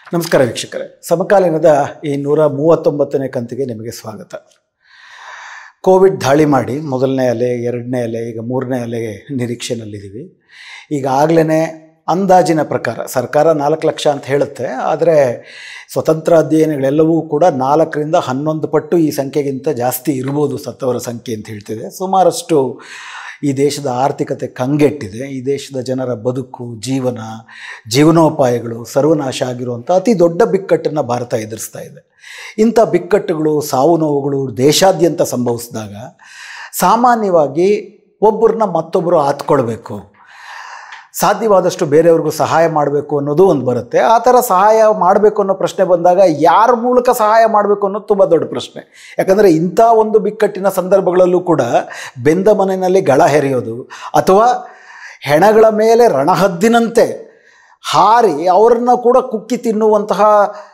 ನಮಸ್ಕಾರ ವೀಕ್ಷಕರೇ ಸಮಕಾಲೀನದ ಈ ನೂರ ಮೂವತ್ತೊಂಬತ್ತನೇ ಕಂತಿಗೆ ನಿಮಗೆ ಸ್ವಾಗತ ಕೋವಿಡ್ ದಾಳಿ ಮಾಡಿ ಮೊದಲನೇ ಅಲೆ ಎರಡನೇ ಅಲೆ ಈಗ ಮೂರನೇ ಅಲೆಗೆ ನಿರೀಕ್ಷೆನಲ್ಲಿದ್ದೀವಿ ಈಗಾಗಲೇ ಅಂದಾಜಿನ ಪ್ರಕಾರ ಸರ್ಕಾರ ನಾಲ್ಕು ಲಕ್ಷ ಅಂತ ಹೇಳುತ್ತೆ ಆದರೆ ಸ್ವತಂತ್ರ ಅಧ್ಯಯನಗಳೆಲ್ಲವೂ ಕೂಡ ನಾಲ್ಕರಿಂದ ಹನ್ನೊಂದು ಪಟ್ಟು ಈ ಸಂಖ್ಯೆಗಿಂತ ಜಾಸ್ತಿ ಇರ್ಬೋದು ಸತ್ತವರ ಸಂಖ್ಯೆ ಅಂತ ಹೇಳ್ತಿದೆ ಸುಮಾರಷ್ಟು ಈ ದೇಶದ ಆರ್ಥಿಕತೆ ಕಂಗೆಟ್ಟಿದೆ ಈ ದೇಶದ ಜನರ ಬದುಕು ಜೀವನ ಜೀವನೋಪಾಯಗಳು ಸರ್ವನಾಶ ಆಗಿರುವಂಥ ಅತಿ ದೊಡ್ಡ ಬಿಕ್ಕಟ್ಟನ್ನು ಭಾರತ ಎದುರಿಸ್ತಾ ಇದೆ ಇಂಥ ಬಿಕ್ಕಟ್ಟುಗಳು ಸಾವು ನೋವುಗಳು ದೇಶಾದ್ಯಂತ ಸಂಭವಿಸಿದಾಗ ಸಾಮಾನ್ಯವಾಗಿ ಒಬ್ಬರನ್ನ ಮತ್ತೊಬ್ಬರು ಆತ್ಕೊಳ್ಬೇಕು ಸಾಧ್ಯವಾದಷ್ಟು ಬೇರೆಯವ್ರಿಗೂ ಸಹಾಯ ಮಾಡಬೇಕು ಅನ್ನೋದು ಒಂದು ಬರುತ್ತೆ ಆ ಥರ ಸಹಾಯ ಮಾಡಬೇಕು ಅನ್ನೋ ಪ್ರಶ್ನೆ ಬಂದಾಗ ಯಾರ ಮೂಲಕ ಸಹಾಯ ಮಾಡಬೇಕು ಅನ್ನೋದು ತುಂಬ ದೊಡ್ಡ ಪ್ರಶ್ನೆ ಯಾಕಂದರೆ ಇಂಥ ಒಂದು ಬಿಕ್ಕಟ್ಟಿನ ಸಂದರ್ಭಗಳಲ್ಲೂ ಕೂಡ ಬೆಂದ ಮನೆಯಲ್ಲಿ ಗಳ ಹೆರೆಯೋದು ಅಥವಾ ಹೆಣಗಳ ಮೇಲೆ ರಣಹದ್ದಿನಂತೆ ಹಾರಿ ಅವರನ್ನು ಕೂಡ ಕುಕ್ಕಿ ತಿನ್ನುವಂತಹ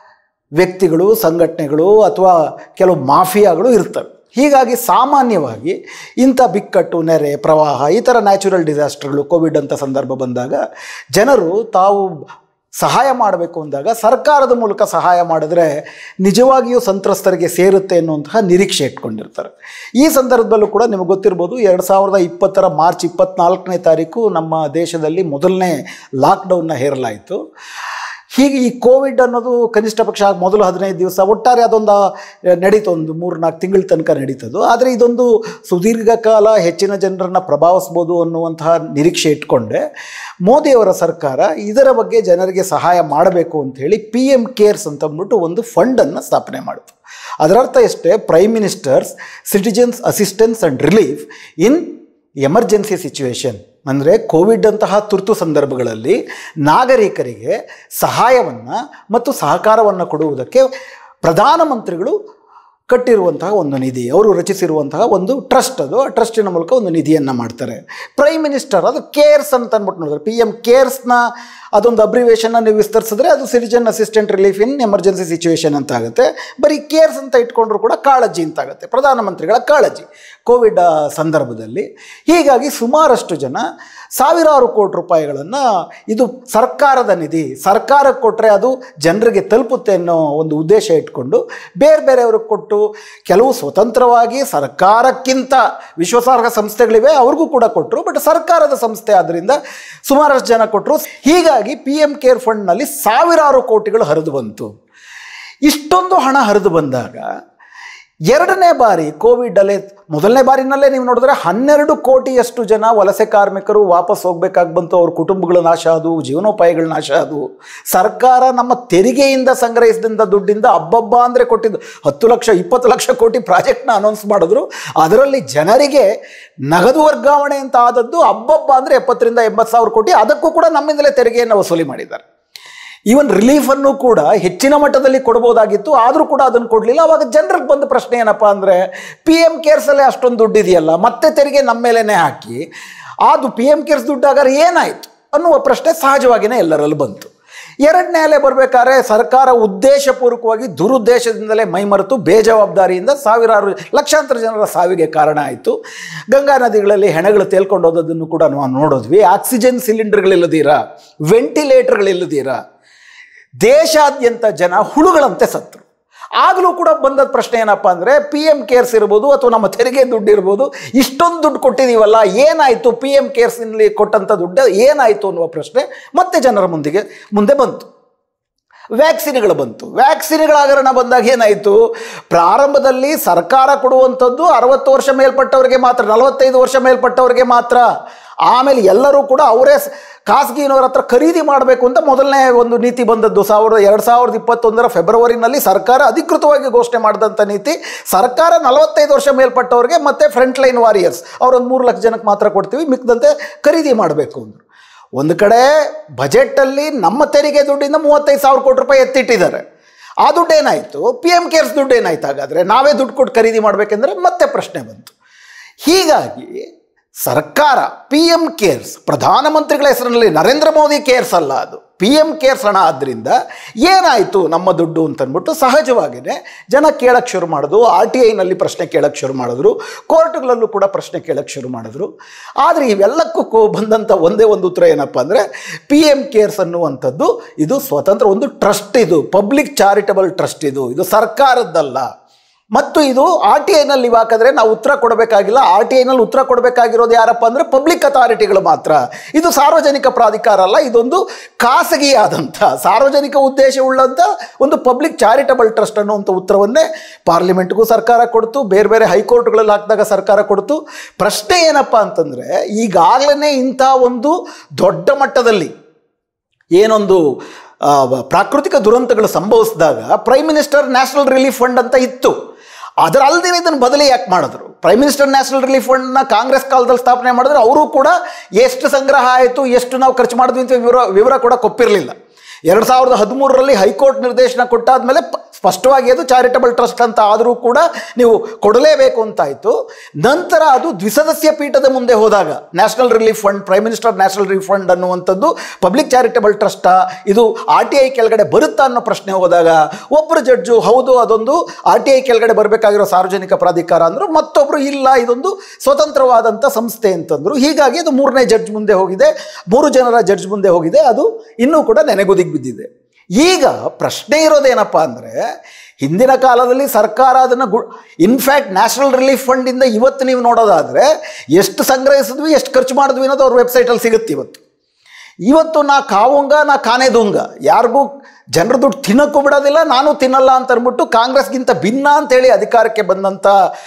ವ್ಯಕ್ತಿಗಳು ಸಂಘಟನೆಗಳು ಅಥವಾ ಕೆಲವು ಮಾಫಿಯಾಗಳು ಇರ್ತವೆ ಹೀಗಾಗಿ ಸಾಮಾನ್ಯವಾಗಿ ಇಂಥ ಬಿಕ್ಕಟ್ಟು ನೆರೆ ಪ್ರವಾಹ ಈ ಥರ ನ್ಯಾಚುರಲ್ ಡಿಸಾಸ್ಟರ್ಗಳು ಕೋವಿಡ್ ಅಂತ ಸಂದರ್ಭ ಬಂದಾಗ ಜನರು ತಾವು ಸಹಾಯ ಮಾಡಬೇಕು ಅಂದಾಗ ಸರ್ಕಾರದ ಮೂಲಕ ಸಹಾಯ ಮಾಡಿದ್ರೆ ನಿಜವಾಗಿಯೂ ಸಂತ್ರಸ್ತರಿಗೆ ಸೇರುತ್ತೆ ಅನ್ನುವಂತಹ ನಿರೀಕ್ಷೆ ಇಟ್ಕೊಂಡಿರ್ತಾರೆ ಈ ಸಂದರ್ಭದಲ್ಲೂ ಕೂಡ ನಿಮಗೆ ಗೊತ್ತಿರ್ಬೋದು ಎರಡು ಸಾವಿರದ ಇಪ್ಪತ್ತರ ಮಾರ್ಚ್ ಇಪ್ಪತ್ನಾಲ್ಕನೇ ತಾರೀಕು ನಮ್ಮ ದೇಶದಲ್ಲಿ ಮೊದಲನೇ ಲಾಕ್ಡೌನ್ನ ಹೇರಲಾಯಿತು ಹೀಗೆ ಈ ಕೋವಿಡ್ ಅನ್ನೋದು ಕನಿಷ್ಠ ಪಕ್ಷ ಮೊದಲು ಹದಿನೈದು ದಿವಸ ಒಟ್ಟಾರೆ ಅದೊಂದು ನಡೀತು ಒಂದು ಮೂರು ನಾಲ್ಕು ತಿಂಗಳ ತನಕ ನಡೀತದು ಆದರೆ ಇದೊಂದು ಸುದೀರ್ಘ ಕಾಲ ಹೆಚ್ಚಿನ ಜನರನ್ನು ಪ್ರಭಾವಿಸ್ಬೋದು ಅನ್ನುವಂತಹ ನಿರೀಕ್ಷೆ ಇಟ್ಕೊಂಡೆ ಮೋದಿಯವರ ಸರ್ಕಾರ ಇದರ ಬಗ್ಗೆ ಜನರಿಗೆ ಸಹಾಯ ಮಾಡಬೇಕು ಅಂಥೇಳಿ ಪಿ ಎಮ್ ಕೇರ್ಸ್ ಅಂತ ಅಂದ್ಬಿಟ್ಟು ಒಂದು ಫಂಡನ್ನು ಸ್ಥಾಪನೆ ಮಾಡಿತು ಅದರರ್ಥ ಎಷ್ಟೇ prime ministers citizens assistance and relief in emergency situation ಅಂದರೆ ಕೋವಿಡ್ ಅಂತಹ ತುರ್ತು ಸಂದರ್ಭಗಳಲ್ಲಿ ನಾಗರಿಕರಿಗೆ ಸಹಾಯವನ್ನು ಮತ್ತು ಸಹಕಾರವನ್ನು ಕೊಡುವುದಕ್ಕೆ ಪ್ರಧಾನಮಂತ್ರಿಗಳು ಕಟ್ಟಿರುವಂತಹ ಒಂದು ನಿಧಿ ಅವರು ರಚಿಸಿರುವಂತಹ ಒಂದು ಟ್ರಸ್ಟ್ ಅದು ಆ ಟ್ರಸ್ಟಿನ ಮೂಲಕ ಒಂದು ನಿಧಿಯನ್ನು ಮಾಡ್ತಾರೆ ಪ್ರೈಮ್ ಮಿನಿಸ್ಟರ್ ಅದು ಕೇರ್ಸ್ ಅಂತ ಅಂದ್ಬಿಟ್ಟು ನೋಡಿದ್ರೆ ಪಿ ಎಮ್ ಕೇರ್ಸ್ನ ಅದೊಂದು ಅಬ್ರಿವೇಷನ್ನ ನೀವು ವಿಸ್ತರಿಸಿದ್ರೆ ಅದು citizen assistant relief in emergency situation ಅಂತ ಆಗುತ್ತೆ ಬರೀ ಕೇರ್ಸ್ ಅಂತ ಇಟ್ಕೊಂಡ್ರು ಕೂಡ ಕಾಳಜಿ ಅಂತ ಆಗುತ್ತೆ ಪ್ರಧಾನಮಂತ್ರಿಗಳ ಕಾಳಜಿ ಕೋವಿಡ್ ಸಂದರ್ಭದಲ್ಲಿ ಹೀಗಾಗಿ ಸುಮಾರಷ್ಟು ಜನ ಸಾವಿರಾರು ಕೋಟಿ ರೂಪಾಯಿಗಳನ್ನು ಇದು ಸರ್ಕಾರದ ನಿಧಿ ಸರ್ಕಾರಕ್ಕೆ ಕೊಟ್ಟರೆ ಅದು ಜನರಿಗೆ ತಲುಪುತ್ತೆ ಅನ್ನೋ ಒಂದು ಉದ್ದೇಶ ಇಟ್ಕೊಂಡು ಬೇರೆ ಬೇರೆಯವ್ರಿಗೆ ಕೊಟ್ಟು ಕೆಲವು ಸ್ವತಂತ್ರವಾಗಿ ಸರ್ಕಾರಕ್ಕಿಂತ ವಿಶ್ವಾಸಾರ್ಹ ಸಂಸ್ಥೆಗಳಿವೆ ಅವ್ರಿಗೂ ಕೂಡ ಕೊಟ್ಟರು ಬಟ್ ಸರ್ಕಾರದ ಸಂಸ್ಥೆ ಆದ್ದರಿಂದ ಸುಮಾರಷ್ಟು ಜನ ಕೊಟ್ಟರು ಹೀಗಾಗಿ ಪಿ ಎಮ್ ಕೇರ್ ಫಂಡ್ನಲ್ಲಿ ಸಾವಿರಾರು ಕೋಟಿಗಳು ಹರಿದು ಬಂತು ಇಷ್ಟೊಂದು ಹಣ ಹರಿದು ಬಂದಾಗ ಎರಡನೇ ಬಾರಿ ಕೋವಿಡ್ ಅಲ್ಲೇ ಮೊದಲನೇ ಬಾರಿನಲ್ಲೇ ನೀವು ನೋಡಿದ್ರೆ ಹನ್ನೆರಡು ಕೋಟಿಯಷ್ಟು ಜನ ವಲಸೆ ಕಾರ್ಮಿಕರು ವಾಪಸ್ ಹೋಗ್ಬೇಕಾಗಿ ಬಂತು ಅವ್ರ ಕುಟುಂಬಗಳ ನಾಶ ಆದವು ಜೀವನೋಪಾಯಗಳ ನಾಶ ಆದವು ಸರ್ಕಾರ ನಮ್ಮ ತೆರಿಗೆಯಿಂದ ಸಂಗ್ರಹಿಸಿದಂಥ ದುಡ್ಡಿಂದ ಹಬ್ಬಬ್ಬ ಅಂದರೆ ಕೊಟ್ಟಿದ್ದು ಹತ್ತು ಲಕ್ಷ ಇಪ್ಪತ್ತು ಲಕ್ಷ ಕೋಟಿ ಪ್ರಾಜೆಕ್ಟ್ನ ಅನೌನ್ಸ್ ಮಾಡಿದ್ರು ಅದರಲ್ಲಿ ಜನರಿಗೆ ನಗದು ವರ್ಗಾವಣೆ ಅಂತ ಆದದ್ದು ಹಬ್ಬಬ್ಬ ಅಂದರೆ ಎಪ್ಪತ್ತರಿಂದ ಎಂಬತ್ತು ಸಾವಿರ ಕೋಟಿ ಅದಕ್ಕೂ ಕೂಡ ನಮ್ಮಿಂದಲೇ ತೆರಿಗೆಯನ್ನು ವಸೂಲಿ ಮಾಡಿದ್ದಾರೆ ಈವನ್ ರಿಲೀಫನ್ನು ಕೂಡ ಹೆಚ್ಚಿನ ಮಟ್ಟದಲ್ಲಿ ಕೊಡ್ಬೋದಾಗಿತ್ತು ಆದರೂ ಕೂಡ ಅದನ್ನು ಕೊಡಲಿಲ್ಲ ಅವಾಗ ಜನರಿಗೆ ಬಂದ ಪ್ರಶ್ನೆ ಏನಪ್ಪ ಅಂದರೆ ಪಿ ಎಮ್ ಕೇರ್ಸಲ್ಲೇ ಅಷ್ಟೊಂದು ದುಡ್ಡು ಇದೆಯಲ್ಲ ಮತ್ತೆ ತೆರಿಗೆ ನಮ್ಮ ಮೇಲೇ ಹಾಕಿ ಅದು ಪಿ ಎಮ್ ಕೇರ್ಸ್ ದುಡ್ಡು ಹಾಗಾದ್ರೆ ಏನಾಯಿತು ಅನ್ನುವ ಪ್ರಶ್ನೆ ಸಹಜವಾಗಿಯೇ ಎಲ್ಲರಲ್ಲೂ ಬಂತು ಎರಡನೇ ಅಲೆ ಬರಬೇಕಾದ್ರೆ ಸರ್ಕಾರ ಉದ್ದೇಶಪೂರ್ವಕವಾಗಿ ದುರುದ್ದೇಶದಿಂದಲೇ ಮೈಮರೆತು ಬೇಜವಾಬ್ದಾರಿಯಿಂದ ಸಾವಿರಾರು ಲಕ್ಷಾಂತರ ಜನರ ಸಾವಿಗೆ ಕಾರಣ ಆಯಿತು ಗಂಗಾ ನದಿಗಳಲ್ಲಿ ಹೆಣಗಳು ತೇಲ್ಕೊಂಡು ಹೋದದನ್ನು ಕೂಡ ನಾವು ನೋಡಿದ್ವಿ ಆಕ್ಸಿಜನ್ ಸಿಲಿಂಡರ್ಗಳಿಲ್ಲದೀರ ವೆಂಟಿಲೇಟರ್ಗಳಿಲ್ಲದೀರ ದೇಶಾದ್ಯಂತ ಜನ ಹುಳುಗಳಂತೆ ಸತ್ತರು ಆಗಲೂ ಕೂಡ ಬಂದ ಪ್ರಶ್ನೆ ಏನಪ್ಪ ಅಂದರೆ ಪಿ ಎಮ್ ಕೇರ್ಸ್ ಇರ್ಬೋದು ಅಥವಾ ನಮ್ಮ ತೆರಿಗೆ ದುಡ್ಡು ಇರ್ಬೋದು ಇಷ್ಟೊಂದು ದುಡ್ಡು ಕೊಟ್ಟಿದ್ದೀವಲ್ಲ ಏನಾಯಿತು ಪಿ ಎಮ್ ಕೇರ್ಸ್ನಲ್ಲಿ ಕೊಟ್ಟಂಥ ದುಡ್ಡು ಏನಾಯಿತು ಅನ್ನುವ ಪ್ರಶ್ನೆ ಮತ್ತೆ ಜನರ ಮುಂದಿಗೆ ಮುಂದೆ ಬಂತು ವ್ಯಾಕ್ಸಿನ್ಗಳು ಬಂತು ವ್ಯಾಕ್ಸಿನ್ಗಳ ಹಗರಣ ಬಂದಾಗ ಏನಾಯಿತು ಪ್ರಾರಂಭದಲ್ಲಿ ಸರ್ಕಾರ ಕೊಡುವಂಥದ್ದು ಅರವತ್ತು ವರ್ಷ ಮೇಲ್ಪಟ್ಟವರಿಗೆ ಮಾತ್ರ ನಲವತ್ತೈದು ವರ್ಷ ಮೇಲ್ಪಟ್ಟವರಿಗೆ ಮಾತ್ರ ಆಮೇಲೆ ಎಲ್ಲರೂ ಕೂಡ ಅವರೇ ಖಾಸಗಿನವರ ಹತ್ರ ಖರೀದಿ ಮಾಡಬೇಕು ಅಂತ ಮೊದಲನೇ ಒಂದು ನೀತಿ ಬಂದದ್ದು ಸಾವಿರದ ಎರಡು ಸಾವಿರದ ಇಪ್ಪತ್ತೊಂದರ ಫೆಬ್ರವರಿನಲ್ಲಿ ಸರ್ಕಾರ ಅಧಿಕೃತವಾಗಿ ಘೋಷಣೆ ಮಾಡಿದಂಥ ನೀತಿ ಸರ್ಕಾರ ನಲವತ್ತೈದು ವರ್ಷ ಮೇಲ್ಪಟ್ಟವ್ರಿಗೆ ಮತ್ತು ಫ್ರಂಟ್ ಲೈನ್ ವಾರಿಯರ್ಸ್ ಅವರೊಂದು ಮೂರು ಲಕ್ಷ ಜನಕ್ಕೆ ಮಾತ್ರ ಕೊಡ್ತೀವಿ ಮಿಕ್ಕದಂತೆ ಖರೀದಿ ಮಾಡಬೇಕು ಅಂದರು ಒಂದು ಕಡೆ ಬಜೆಟಲ್ಲಿ ನಮ್ಮ ತೆರಿಗೆ ದುಡ್ಡಿಂದ ಮೂವತ್ತೈದು ಸಾವಿರ ಕೋಟಿ ರೂಪಾಯಿ ಎತ್ತಿಟ್ಟಿದ್ದಾರೆ ಆ ದುಡ್ಡು ಏನಾಯಿತು ಪಿ ಎಮ್ ಕೇರ್ಸ್ ದುಡ್ಡು ಏನಾಯ್ತು ಹಾಗಾದರೆ ನಾವೇ ದುಡ್ಡು ಕೊಟ್ಟು ಖರೀದಿ ಮಾಡಬೇಕೆಂದ್ರೆ ಮತ್ತೆ ಪ್ರಶ್ನೆ ಬಂತು ಹೀಗಾಗಿ ಸರ್ಕಾರ ಪಿ ಎಮ್ ಕೇರ್ಸ್ ಪ್ರಧಾನಮಂತ್ರಿಗಳ ಹೆಸರಿನಲ್ಲಿ ನರೇಂದ್ರ ಮೋದಿ ಕೇರ್ಸ್ ಅಲ್ಲ ಅದು ಪಿ ಎಮ್ ಕೇರ್ಸ್ ಹಣ ಆದ್ದರಿಂದ ಏನಾಯಿತು ನಮ್ಮ ದುಡ್ಡು ಅಂತಂದ್ಬಿಟ್ಟು ಸಹಜವಾಗಿಯೇ ಜನ ಕೇಳಕ್ಕೆ ಶುರು ಮಾಡೋದು ಆರ್ ಟಿ ಐನಲ್ಲಿ ಪ್ರಶ್ನೆ ಕೇಳಕ್ಕೆ ಶುರು ಮಾಡಿದ್ರು ಕೋರ್ಟ್ಗಳಲ್ಲೂ ಕೂಡ ಪ್ರಶ್ನೆ ಕೇಳಕ್ಕೆ ಶುರು ಮಾಡಿದ್ರು ಆದರೆ ಇವೆಲ್ಲಕ್ಕೂ ಕೋ ಬಂದಂಥ ಒಂದೇ ಒಂದು ಉತ್ತರ ಏನಪ್ಪ ಅಂದರೆ ಪಿ ಎಮ್ ಕೇರ್ಸ್ ಅನ್ನುವಂಥದ್ದು ಇದು ಸ್ವತಂತ್ರ ಒಂದು ಟ್ರಸ್ಟ್ ಇದು ಪಬ್ಲಿಕ್ ಚಾರಿಟಬಲ್ ಟ್ರಸ್ಟ್ ಇದು ಇದು ಸರ್ಕಾರದ್ದಲ್ಲ ಮತ್ತು ಇದು ಆರ್ ಟಿ ಐನಲ್ಲಿ ಇವು ಹಾಕಿದ್ರೆ ನಾವು ಉತ್ತರ ಕೊಡಬೇಕಾಗಿಲ್ಲ ಆರ್ ಟಿ ಐನಲ್ಲಿ ಉತ್ತರ ಕೊಡಬೇಕಾಗಿರೋದು ಯಾರಪ್ಪ ಅಂದರೆ ಪಬ್ಲಿಕ್ ಅಥಾರಿಟಿಗಳು ಮಾತ್ರ ಇದು ಸಾರ್ವಜನಿಕ ಪ್ರಾಧಿಕಾರ ಅಲ್ಲ ಇದೊಂದು ಖಾಸಗಿಯಾದಂಥ ಸಾರ್ವಜನಿಕ ಉದ್ದೇಶವುಳ್ಳಂಥ ಒಂದು ಪಬ್ಲಿಕ್ ಚಾರಿಟಬಲ್ ಟ್ರಸ್ಟ್ ಅನ್ನುವಂಥ ಉತ್ತರವನ್ನೇ ಪಾರ್ಲಿಮೆಂಟ್ಗೂ ಸರ್ಕಾರ ಕೊಡ್ತು ಬೇರೆ ಬೇರೆ ಹೈಕೋರ್ಟ್ಗಳಲ್ಲಿ ಹಾಕಿದಾಗ ಸರ್ಕಾರ ಕೊಡ್ತು ಪ್ರಶ್ನೆ ಏನಪ್ಪ ಅಂತಂದರೆ ಈಗಾಗಲೇ ಇಂಥ ಒಂದು ದೊಡ್ಡ ಮಟ್ಟದಲ್ಲಿ ಏನೊಂದು ಆ, ಪ್ರಾಕೃತಿಕ ದುರಂತಗಳು ಸಂಭವಿಸಿದಾಗ prime minister national relief fund ಅಂತ ಇತ್ತು ಅದರ ಅಲ್ಲದೆ ಇದನ್ನು ಬದಲಿ ಯಾಕೆ ಮಾಡಿದ್ರು ಪ್ರೈಮ್ ಮಿನಿಸ್ಟರ್ ನ್ಯಾಷನಲ್ ರಿಲೀಫ್ ಫಂಡ್ನ ಕಾಂಗ್ರೆಸ್ ಕಾಲದಲ್ಲಿ ಸ್ಥಾಪನೆ ಮಾಡಿದ್ರೆ ಅವರು ಕೂಡ ಎಷ್ಟು ಸಂಗ್ರಹ ಆಯಿತು ಎಷ್ಟು ನಾವು ಖರ್ಚು ಮಾಡಿದ್ವಿ ಅಂತ ವಿವರ ವಿವರ ಕೂಡ ಕೊಪ್ಪಿರಲಿಲ್ಲ ಎರಡು ಸಾವಿರದ ಹದಿಮೂರರಲ್ಲಿ ಹೈಕೋರ್ಟ್ ನಿರ್ದೇಶನ ಕೊಟ್ಟಾದ್ಮೇಲೆ ಪ- ಸ್ಪಷ್ಟವಾಗಿ ಅದು ಚಾರಿಟಬಲ್ ಟ್ರಸ್ಟ್ ಅಂತ ಆದರೂ ಕೂಡ ನೀವು ಕೊಡಲೇಬೇಕು ಅಂತಾಯಿತು ನಂತರ ಅದು ದ್ವಿಸದಸ್ಯ ಪೀಠದ ಮುಂದೆ ಹೋದಾಗ national relief fund prime minister national relief fund ಅನ್ನುವಂಥದ್ದು ಪಬ್ಲಿಕ್ ಚಾರಿಟಬಲ್ ಟ್ರಸ್ಟಾ ಇದು ಆರ್ ಟಿ ಐ ಕೆಳಗಡೆ ಬರುತ್ತಾ ಅನ್ನೋ ಪ್ರಶ್ನೆ ಹೋದಾಗ ಒಬ್ಬರು ಜಡ್ಜು ಹೌದು ಅದೊಂದು ಆರ್ ಟಿ ಐ ಕೆಳಗಡೆ ಬರಬೇಕಾಗಿರೋ ಸಾರ್ವಜನಿಕ ಪ್ರಾಧಿಕಾರ ಅಂದರು ಮತ್ತೊಬ್ಬರು ಇಲ್ಲ ಇದೊಂದು ಸ್ವತಂತ್ರವಾದಂಥ ಸಂಸ್ಥೆ ಅಂತಂದರು ಹೀಗಾಗಿ ಅದು ಮೂರನೇ ಜಡ್ಜ್ ಮುಂದೆ ಹೋಗಿದೆ ಮೂರು ಜನರ ಜಡ್ಜ್ ಮುಂದೆ ಹೋಗಿದೆ ಅದು ಇನ್ನೂ ಕೂಡ ನೆನೆಗುದಿಗೆ ಬಿದ್ದಿದೆ ಈಗ ಪ್ರಶ್ನೆ ಇರೋದೇನಪ್ಪ ಅಂದರೆ ಹಿಂದಿನ ಕಾಲದಲ್ಲಿ ಸರ್ಕಾರ ಅದನ್ನು ಗು ಇನ್ಫ್ಯಾಕ್ಟ್ ನ್ಯಾಷನಲ್ ರಿಲೀಫ್ ಫಂಡಿಂದ ಇವತ್ತು ನೀವು ನೋಡೋದಾದರೆ ಎಷ್ಟು ಸಂಗ್ರಹಿಸಿದ್ವಿ ಎಷ್ಟು ಖರ್ಚು ಮಾಡಿದ್ವಿ ಅನ್ನೋದು ಅವ್ರ ವೆಬ್ಸೈಟಲ್ಲಿ ಸಿಗುತ್ತೆ ಇವತ್ತು ಇವತ್ತು ನಾ ಕಾವುಂಗ ನಾ ಕಾನೆದುಂಗ ಯಾರಿಗೂ ಜನರ ದುಡ್ಡು ತಿನ್ನಕ್ಕೂ ಬಿಡೋದಿಲ್ಲ ನಾನು ತಿನ್ನಲ್ಲ ಅಂತ ಅಂದ್ಬಿಟ್ಟು ಕಾಂಗ್ರೆಸ್ಗಿಂತ ಭಿನ್ನ ಅಂತೇಳಿ ಅಧಿಕಾರಕ್ಕೆ ಬಂದಂಥ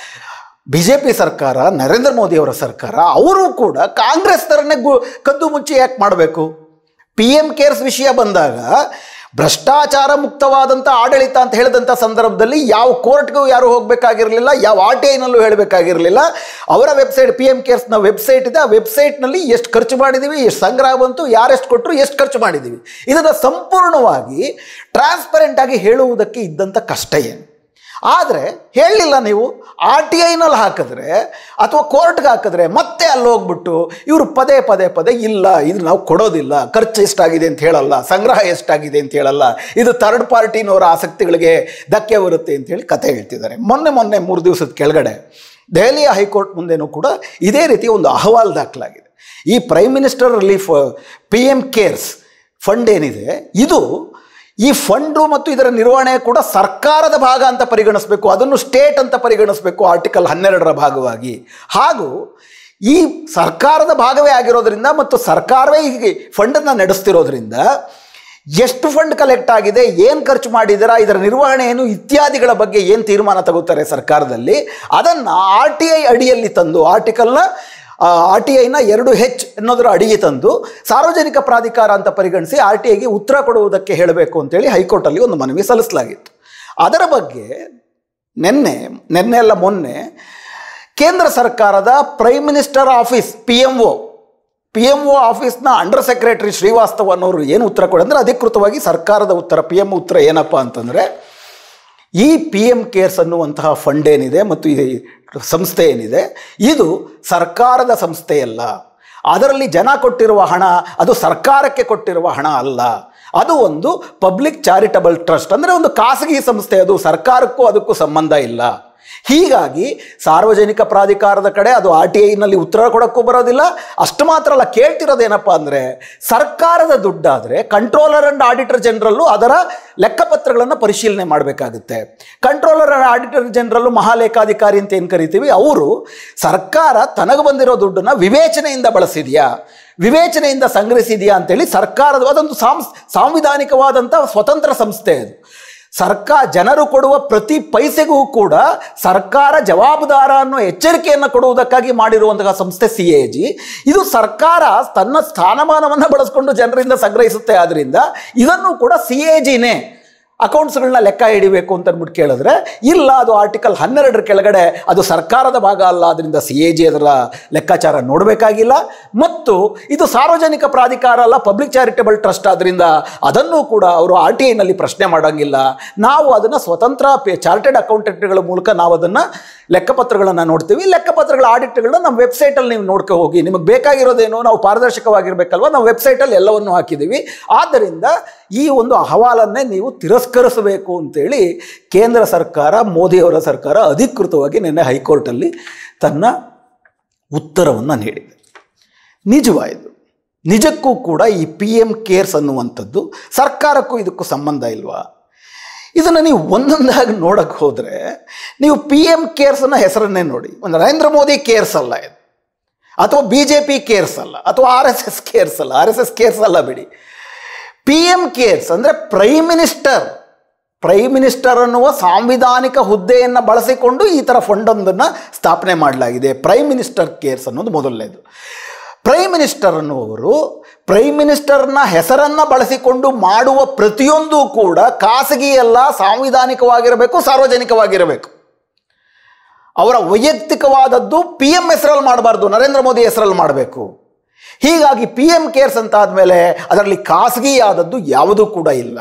ಬಿ ಜೆ ಪಿ ಸರ್ಕಾರ ನರೇಂದ್ರ ಮೋದಿಯವರ ಸರ್ಕಾರ ಅವರು ಕೂಡ ಕಾಂಗ್ರೆಸ್ ಥರನೇ ಗು ಕದ್ದು ಮುಚ್ಚಿ ಯಾಕೆ ಮಾಡಬೇಕು ಪಿ ಎಮ್ ಕೇರ್ಸ್ ವಿಷಯ ಬಂದಾಗ ಭ್ರಷ್ಟಾಚಾರ ಮುಕ್ತವಾದಂಥ ಆಡಳಿತ ಅಂತ ಹೇಳಿದಂಥ ಸಂದರ್ಭದಲ್ಲಿ ಯಾವ ಕೋರ್ಟ್ಗೂ ಯಾರು ಹೋಗಬೇಕಾಗಿರಲಿಲ್ಲ ಯಾವ ಆರ್ ಟಿ ಐನಲ್ಲೂ ಹೇಳಬೇಕಾಗಿರಲಿಲ್ಲ ಅವರ ವೆಬ್ಸೈಟ್ ಪಿ ಎಮ್ ಕೇರ್ಸ್ನ ವೆಬ್ಸೈಟ್ ಇದೆ ಆ ವೆಬ್ಸೈಟ್ನಲ್ಲಿ ಎಷ್ಟು ಖರ್ಚು ಮಾಡಿದ್ದೀವಿ ಎಷ್ಟು ಸಂಗ್ರಹ ಬಂತು ಯಾರೆಷ್ಟು ಕೊಟ್ಟರು ಎಷ್ಟು ಖರ್ಚು ಮಾಡಿದ್ದೀವಿ ಇದನ್ನು ಸಂಪೂರ್ಣವಾಗಿ ಟ್ರಾನ್ಸ್ಪರೆಂಟ್ ಆಗಿ ಹೇಳುವುದಕ್ಕೆ ಇದ್ದಂಥ ಕಷ್ಟ ಏನು ಆದರೆ ಹೇಳಲಿಲ್ಲ ನೀವು ಆರ್ ಟಿ ಐನಲ್ಲಿ ಹಾಕಿದ್ರೆ ಅಥವಾ ಕೋರ್ಟ್ಗೆ ಹಾಕಿದ್ರೆ ಮತ್ತೆ ಅಲ್ಲಿ ಹೋಗ್ಬಿಟ್ಟು ಇವರು ಪದೇ ಪದೇ ಪದೇ ಇಲ್ಲ ಇದು ನಾವು ಕೊಡೋದಿಲ್ಲ ಖರ್ಚು ಎಷ್ಟಾಗಿದೆ ಅಂತ ಹೇಳಲ್ಲ ಸಂಗ್ರಹ ಎಷ್ಟಾಗಿದೆ ಅಂತ ಹೇಳಲ್ಲ ಇದು ಥರ್ಡ್ ಪಾರ್ಟಿನವರ ಆಸಕ್ತಿಗಳಿಗೆ ಧಕ್ಕೆ ಬರುತ್ತೆ ಅಂತೇಳಿ ಕತೆ ಹೇಳ್ತಿದ್ದಾರೆ ಮೊನ್ನೆ ಮೊನ್ನೆ ಮೂರು ದಿವಸದ ಕೆಳಗಡೆ ದೆಹಲಿಯ ಹೈಕೋರ್ಟ್ ಮುಂದೆನೂ ಕೂಡ ಇದೇ ರೀತಿ ಒಂದು ಅಹವಾಲು ದಾಖಲಾಗಿದೆ ಈ prime minister relief P M CARES fund ಏನಿದೆ ಇದು ಈ ಫಂಡು ಮತ್ತು ಇದರ ನಿರ್ವಹಣೆ ಕೂಡ ಸರ್ಕಾರದ ಭಾಗ ಅಂತ ಪರಿಗಣಿಸಬೇಕು ಅದನ್ನು ಸ್ಟೇಟ್ ಅಂತ ಪರಿಗಣಿಸಬೇಕು ಆರ್ಟಿಕಲ್ ಹನ್ನೆರಡರ ಭಾಗವಾಗಿ ಹಾಗೂ ಈ ಸರ್ಕಾರದ ಭಾಗವೇ ಆಗಿರೋದ್ರಿಂದ ಮತ್ತು ಸರ್ಕಾರವೇ ಈ ಫಂಡನ್ನು ನಡೆಸ್ತಿರೋದ್ರಿಂದ ಎಷ್ಟು ಫಂಡ್ ಕಲೆಕ್ಟ್ ಆಗಿದೆ ಏನು ಖರ್ಚು ಮಾಡಿದ್ದೀರಾ ಇದರ ನಿರ್ವಹಣೆ ಏನು ಇತ್ಯಾದಿಗಳ ಬಗ್ಗೆ ಏನು ತೀರ್ಮಾನ ತಗೋತಾರೆ ಸರ್ಕಾರದಲ್ಲಿ ಅದನ್ನು ಆರ್ ಟಿ ಐ ಅಡಿಯಲ್ಲಿ ತಂದು ಆರ್ಟಿಕಲ್ನ ಆರ್ ಟಿ ಐನ ಎರಡು ಹೆಚ್ ಅನ್ನೋದರ ಅಡಿಗೆ ತಂದು ಸಾರ್ವಜನಿಕ ಪ್ರಾಧಿಕಾರ ಅಂತ ಪರಿಗಣಿಸಿ ಆರ್ ಟಿ ಐಗೆ ಉತ್ತರ ಕೊಡುವುದಕ್ಕೆ ಹೇಳಬೇಕು ಅಂತೇಳಿ ಹೈಕೋರ್ಟಲ್ಲಿ ಒಂದು ಮನವಿ ಸಲ್ಲಿಸಲಾಗಿತ್ತು ಅದರ ಬಗ್ಗೆ ನಿನ್ನೆ ನಿನ್ನೆ ಅಲ್ಲ ಮೊನ್ನೆ ಕೇಂದ್ರ ಸರ್ಕಾರದ prime minister office P M O P M O ಆಫೀಸ್ನ ಅಂಡರ್ ಸೆಕ್ರೆಟರಿ ಶ್ರೀವಾಸ್ತವ್ ಅನ್ನೋರು ಏನು ಉತ್ತರ ಕೊಡಿ ಅಂದರೆ ಅಧಿಕೃತವಾಗಿ ಸರ್ಕಾರದ ಉತ್ತರ ಪಿ ಎಮ್ ಉತ್ತರ ಏನಪ್ಪ ಅಂತಂದರೆ ಈ ಪಿ ಎಮ್ ಕೇರ್ಸ್ ಅನ್ನುವಂತಹ ಫಂಡ್ ಏನಿದೆ ಮತ್ತು ಈ ಸಂಸ್ಥೆ ಏನಿದೆ ಇದು ಸರ್ಕಾರದ ಸಂಸ್ಥೆಯಲ್ಲ ಅದರಲ್ಲಿ ಜನ ಕೊಟ್ಟಿರುವ ಹಣ ಅದು ಸರ್ಕಾರಕ್ಕೆ ಕೊಟ್ಟಿರುವ ಹಣ ಅಲ್ಲ ಅದು ಒಂದು ಪಬ್ಲಿಕ್ ಚಾರಿಟಬಲ್ ಟ್ರಸ್ಟ್ ಅಂದರೆ ಒಂದು ಖಾಸಗಿ ಸಂಸ್ಥೆ ಅದು ಸರ್ಕಾರಕ್ಕೂ ಅದಕ್ಕೂ ಸಂಬಂಧ ಇಲ್ಲ ಹೀಗಾಗಿ ಸಾರ್ವಜನಿಕ ಪ್ರಾಧಿಕಾರದ ಕಡೆ ಅದು ಆರ್ ಟಿ ಐನಲ್ಲಿ ಉತ್ತರ ಕೊಡೋಕ್ಕೂ ಬರೋದಿಲ್ಲ ಅಷ್ಟು ಮಾತ್ರ ಅಲ್ಲ ಕೇಳ್ತಿರೋದೇನಪ್ಪ ಅಂದರೆ ಸರ್ಕಾರದ ದುಡ್ಡಾದರೆ ಕಂಟ್ರೋಲರ್ ಆ್ಯಂಡ್ ಆಡಿಟರ್ ಜನರಲ್ಲು ಅದರ ಲೆಕ್ಕಪತ್ರಗಳನ್ನು ಪರಿಶೀಲನೆ ಮಾಡಬೇಕಾಗುತ್ತೆ ಕಂಟ್ರೋಲರ್ ಆ್ಯಂಡ್ ಆಡಿಟರ್ ಜನರಲ್ಲು ಮಹಾಲೇಖಾಧಿಕಾರಿ ಅಂತ ಏನು ಕರಿತೀವಿ ಅವರು ಸರ್ಕಾರ ತನಗೆ ಬಂದಿರೋ ದುಡ್ಡನ್ನು ವಿವೇಚನೆಯಿಂದ ಬಳಸಿದೆಯಾ ವಿವೇಚನೆಯಿಂದ ಸಂಗ್ರಹಿಸಿದೆಯಾ ಅಂತೇಳಿ ಸರ್ಕಾರದ ಅದೊಂದು ಸಾಂಸ್ ಸಾಂವಿಧಾನಿಕವಾದಂಥ ಸ್ವತಂತ್ರ ಸಂಸ್ಥೆ ಅದು ಸರ್ಕಾರ ಜನರು ಕೊಡುವ ಪ್ರತಿ ಪೈಸೆಗೂ ಕೂಡ ಸರ್ಕಾರ ಜವಾಬ್ದಾರ ಅನ್ನೋ ಎಚ್ಚರಿಕೆಯನ್ನು ಕೊಡುವುದಕ್ಕಾಗಿ ಮಾಡಿರುವಂತಹ ಸಂಸ್ಥೆ ಸಿ ಎ ಜಿ ಇದು ಸರ್ಕಾರ ತನ್ನ ಸ್ಥಾನಮಾನವನ್ನು ಬಳಸಿಕೊಂಡು ಜನರಿಂದ ಸಂಗ್ರಹಿಸುತ್ತೆ ಆದ್ದರಿಂದ ಇದನ್ನು ಕೂಡ ಸಿ ಎ ಜಿನೇ ಅಕೌಂಟ್ಸ್ಗಳನ್ನ ಲೆಕ್ಕ ಹಿಡಿಬೇಕು ಅಂತ ಅಂದ್ಬಿಟ್ಟು ಕೇಳಿದ್ರೆ ಇಲ್ಲ ಅದು ಆರ್ಟಿಕಲ್ ಹನ್ನೆರಡರ ಕೆಳಗಡೆ ಅದು ಸರ್ಕಾರದ ಭಾಗ ಅಲ್ಲ ಅದರಿಂದ ಸಿ ಎ ಜಿ ಅದರ ಲೆಕ್ಕಾಚಾರ ನೋಡಬೇಕಾಗಿಲ್ಲ ಮತ್ತು ಇದು ಸಾರ್ವಜನಿಕ ಪ್ರಾಧಿಕಾರ ಅಲ್ಲ ಪಬ್ಲಿಕ್ ಚಾರಿಟಬಲ್ ಟ್ರಸ್ಟ್ ಆದ್ದರಿಂದ ಅದನ್ನು ಕೂಡ ಅವರು ಆರ್ ಟಿ ಐನಲ್ಲಿ ಪ್ರಶ್ನೆ ಮಾಡೋಂಗಿಲ್ಲ ನಾವು ಅದನ್ನು ಸ್ವತಂತ್ರ ಚಾರ್ಟೆಡ್ ಅಕೌಂಟೆಂಟ್ಗಳ ಮೂಲಕ ನಾವು ಅದನ್ನು ಲೆಕ್ಕಪತ್ರಗಳನ್ನು ನೋಡ್ತೀವಿ ಲೆಕ್ಕಪತ್ರಗಳ ಆಡಿಟ್ಗಳನ್ನ ನಮ್ಮ ವೆಬ್ಸೈಟಲ್ಲಿ ನೀವು ನೋಡ್ಕೊ ಹೋಗಿ ನಿಮಗೆ ಬೇಕಾಗಿರೋದೇನು ನಾವು ಪಾರದರ್ಶಕವಾಗಿರ್ಬೇಕಲ್ವ ನಾವು ವೆಬ್ಸೈಟಲ್ಲಿ ಎಲ್ಲವನ್ನು ಹಾಕಿದ್ದೀವಿ ಆದ್ದರಿಂದ ಈ ಒಂದು ಅಹವಾಲನ್ನೇ ನೀವು ತಿರಸ್ಕರಿಸಬೇಕು ಅಂತೇಳಿ ಕೇಂದ್ರ ಸರ್ಕಾರ ಮೋದಿಯವರ ಸರ್ಕಾರ ಅಧಿಕೃತವಾಗಿ ನಿನ್ನೆ ಹೈಕೋರ್ಟಲ್ಲಿ ತನ್ನ ಉತ್ತರವನ್ನು ನೀಡಿದೆ ನಿಜವಾಯಿತು ನಿಜಕ್ಕೂ ಕೂಡ ಈ ಪಿ ಎಮ್ ಕೇರ್ಸ್ ಅನ್ನುವಂಥದ್ದು ಸರ್ಕಾರಕ್ಕೂ ಇದಕ್ಕೂ ಸಂಬಂಧ ಇಲ್ವಾ ಇದನ್ನು ನೀವು ಒಂದೊಂದಾಗಿ ನೋಡಕ್ಕೆ ಹೋದರೆ ನೀವು ಪಿ ಎಮ್ ಕೇರ್ಸ್ ಅನ್ನೋ ಹೆಸರನ್ನೇ ನೋಡಿ ಒಂದು ನರೇಂದ್ರ ಮೋದಿ ಕೇರ್ಸ್ ಅಲ್ಲ ಇದು ಅಥವಾ ಬಿ ಜೆ ಪಿ ಕೇರ್ಸ್ ಅಲ್ಲ ಅಥವಾ ಆರ್ ಎಸ್ ಎಸ್ ಕೇರ್ಸ್ ಅಲ್ಲ ಆರ್ ಎಸ್ ಎಸ್ ಕೇರ್ಸ್ ಅಲ್ಲ ಬಿಡಿ ಪಿ ಎಮ್ ಕೇರ್ಸ್ ಅಂದರೆ ಪ್ರೈಮ್ ಮಿನಿಸ್ಟರ್ ಪ್ರೈಮ್ ಮಿನಿಸ್ಟರ್ ಅನ್ನುವ ಸಾಂವಿಧಾನಿಕ ಹುದ್ದೆಯನ್ನು ಬಳಸಿಕೊಂಡು ಈ ಥರ ಫಂಡೊಂದನ್ನು ಸ್ಥಾಪನೆ ಮಾಡಲಾಗಿದೆ ಪ್ರೈಮ್ ಮಿನಿಸ್ಟರ್ ಕೇರ್ಸ್ ಅನ್ನೋದು ಮೊದಲನೇದು ಪ್ರೈಮ್ ಮಿನಿಸ್ಟರ್ ಅನ್ನುವರು ಪ್ರೈಮ್ ಮಿನಿಸ್ಟರ್ನ ಹೆಸರನ್ನು ಬಳಸಿಕೊಂಡು ಮಾಡುವ ಪ್ರತಿಯೊಂದು ಕೂಡ ಖಾಸಗಿ ಅಲ್ಲ ಸಾಂವಿಧಾನಿಕವಾಗಿರಬೇಕು ಸಾರ್ವಜನಿಕವಾಗಿರಬೇಕು ಅವರ ವೈಯಕ್ತಿಕವಾದದ್ದು ಪಿ ಎಮ್ ಹೆಸರಲ್ಲಿ ಮಾಡಬಾರ್ದು ನರೇಂದ್ರ ಮೋದಿ ಹೆಸರಲ್ಲಿ ಮಾಡಬೇಕು ಹೀಗಾಗಿ ಪಿ ಎಮ್ ಕೇರ್ಸ್ ಅಂತ ಆದಮೇಲೆ ಅದರಲ್ಲಿ ಖಾಸಗಿಯಾದದ್ದು ಯಾವುದೂ ಕೂಡ ಇಲ್ಲ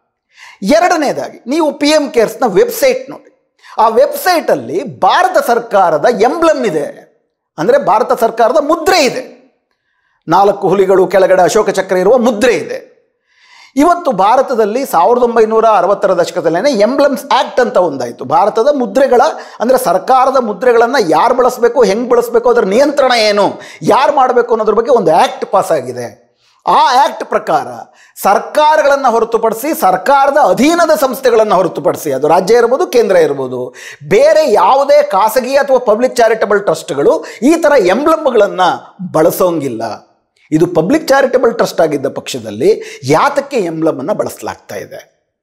ಎರಡನೇದಾಗಿ ನೀವು ಪಿ ಎಮ್ ಕೇರ್ಸ್ನ ವೆಬ್ಸೈಟ್ ನೋಡಿ ಆ ವೆಬ್ಸೈಟಲ್ಲಿ ಭಾರತ ಸರ್ಕಾರದ ಎಂಬ್ಲಮ್ ಇದೆ ಅಂದರೆ ಭಾರತ ಸರ್ಕಾರದ ಮುದ್ರೆ ಇದೆ ನಾಲ್ಕು ಹುಲಿಗಳು ಕೆಳಗಡೆ ಅಶೋಕ ಚಕ್ರ ಇರುವ ಮುದ್ರೆ ಇದೆ ಇವತ್ತು ಭಾರತದಲ್ಲಿ ಸಾವಿರದ ಒಂಬೈನೂರ ಅರವತ್ತರ ದಶಕದಲ್ಲೇ ಎಂಬ್ಲಮ್ಸ್ ಆ್ಯಕ್ಟ್ ಅಂತ ಒಂದಾಯಿತು ಭಾರತದ ಮುದ್ರೆಗಳ ಅಂದರೆ ಸರ್ಕಾರದ ಮುದ್ರೆಗಳನ್ನು ಯಾರು ಬಳಸಬೇಕು ಹೆಂಗೆ ಬಳಸಬೇಕು ಅದರ ನಿಯಂತ್ರಣ ಏನು ಯಾರು ಮಾಡಬೇಕು ಅನ್ನೋದ್ರ ಬಗ್ಗೆ ಒಂದು ಆ್ಯಕ್ಟ್ ಪಾಸ್ ಆಗಿದೆ ಆ ಆ್ಯಕ್ಟ್ ಪ್ರಕಾರ ಸರ್ಕಾರಗಳನ್ನು ಹೊರತುಪಡಿಸಿ ಸರ್ಕಾರದ ಅಧೀನದ ಸಂಸ್ಥೆಗಳನ್ನು ಹೊರತುಪಡಿಸಿ ಅದು ರಾಜ್ಯ ಇರ್ಬೋದು ಕೇಂದ್ರ ಇರ್ಬೋದು ಬೇರೆ ಯಾವುದೇ ಖಾಸಗಿ ಅಥವಾ ಪಬ್ಲಿಕ್ ಚಾರಿಟಬಲ್ ಟ್ರಸ್ಟ್ಗಳು ಈ ಥರ ಎಂಬ್ಲಮ್ಗಳನ್ನು ಬಳಸೋಂಗಿಲ್ಲ ಇದು ಪಬ್ಲಿಕ್ ಚಾರಿಟಬಲ್ ಟ್ರಸ್ಟ್ ಆಗಿದ್ದ ಪಕ್ಷದಲ್ಲಿ ಯಾತಕ್ಕೆ ಎಂಬ್ಲಮನ್ನು ಬಳಸಲಾಗ್ತಾ ಇದೆ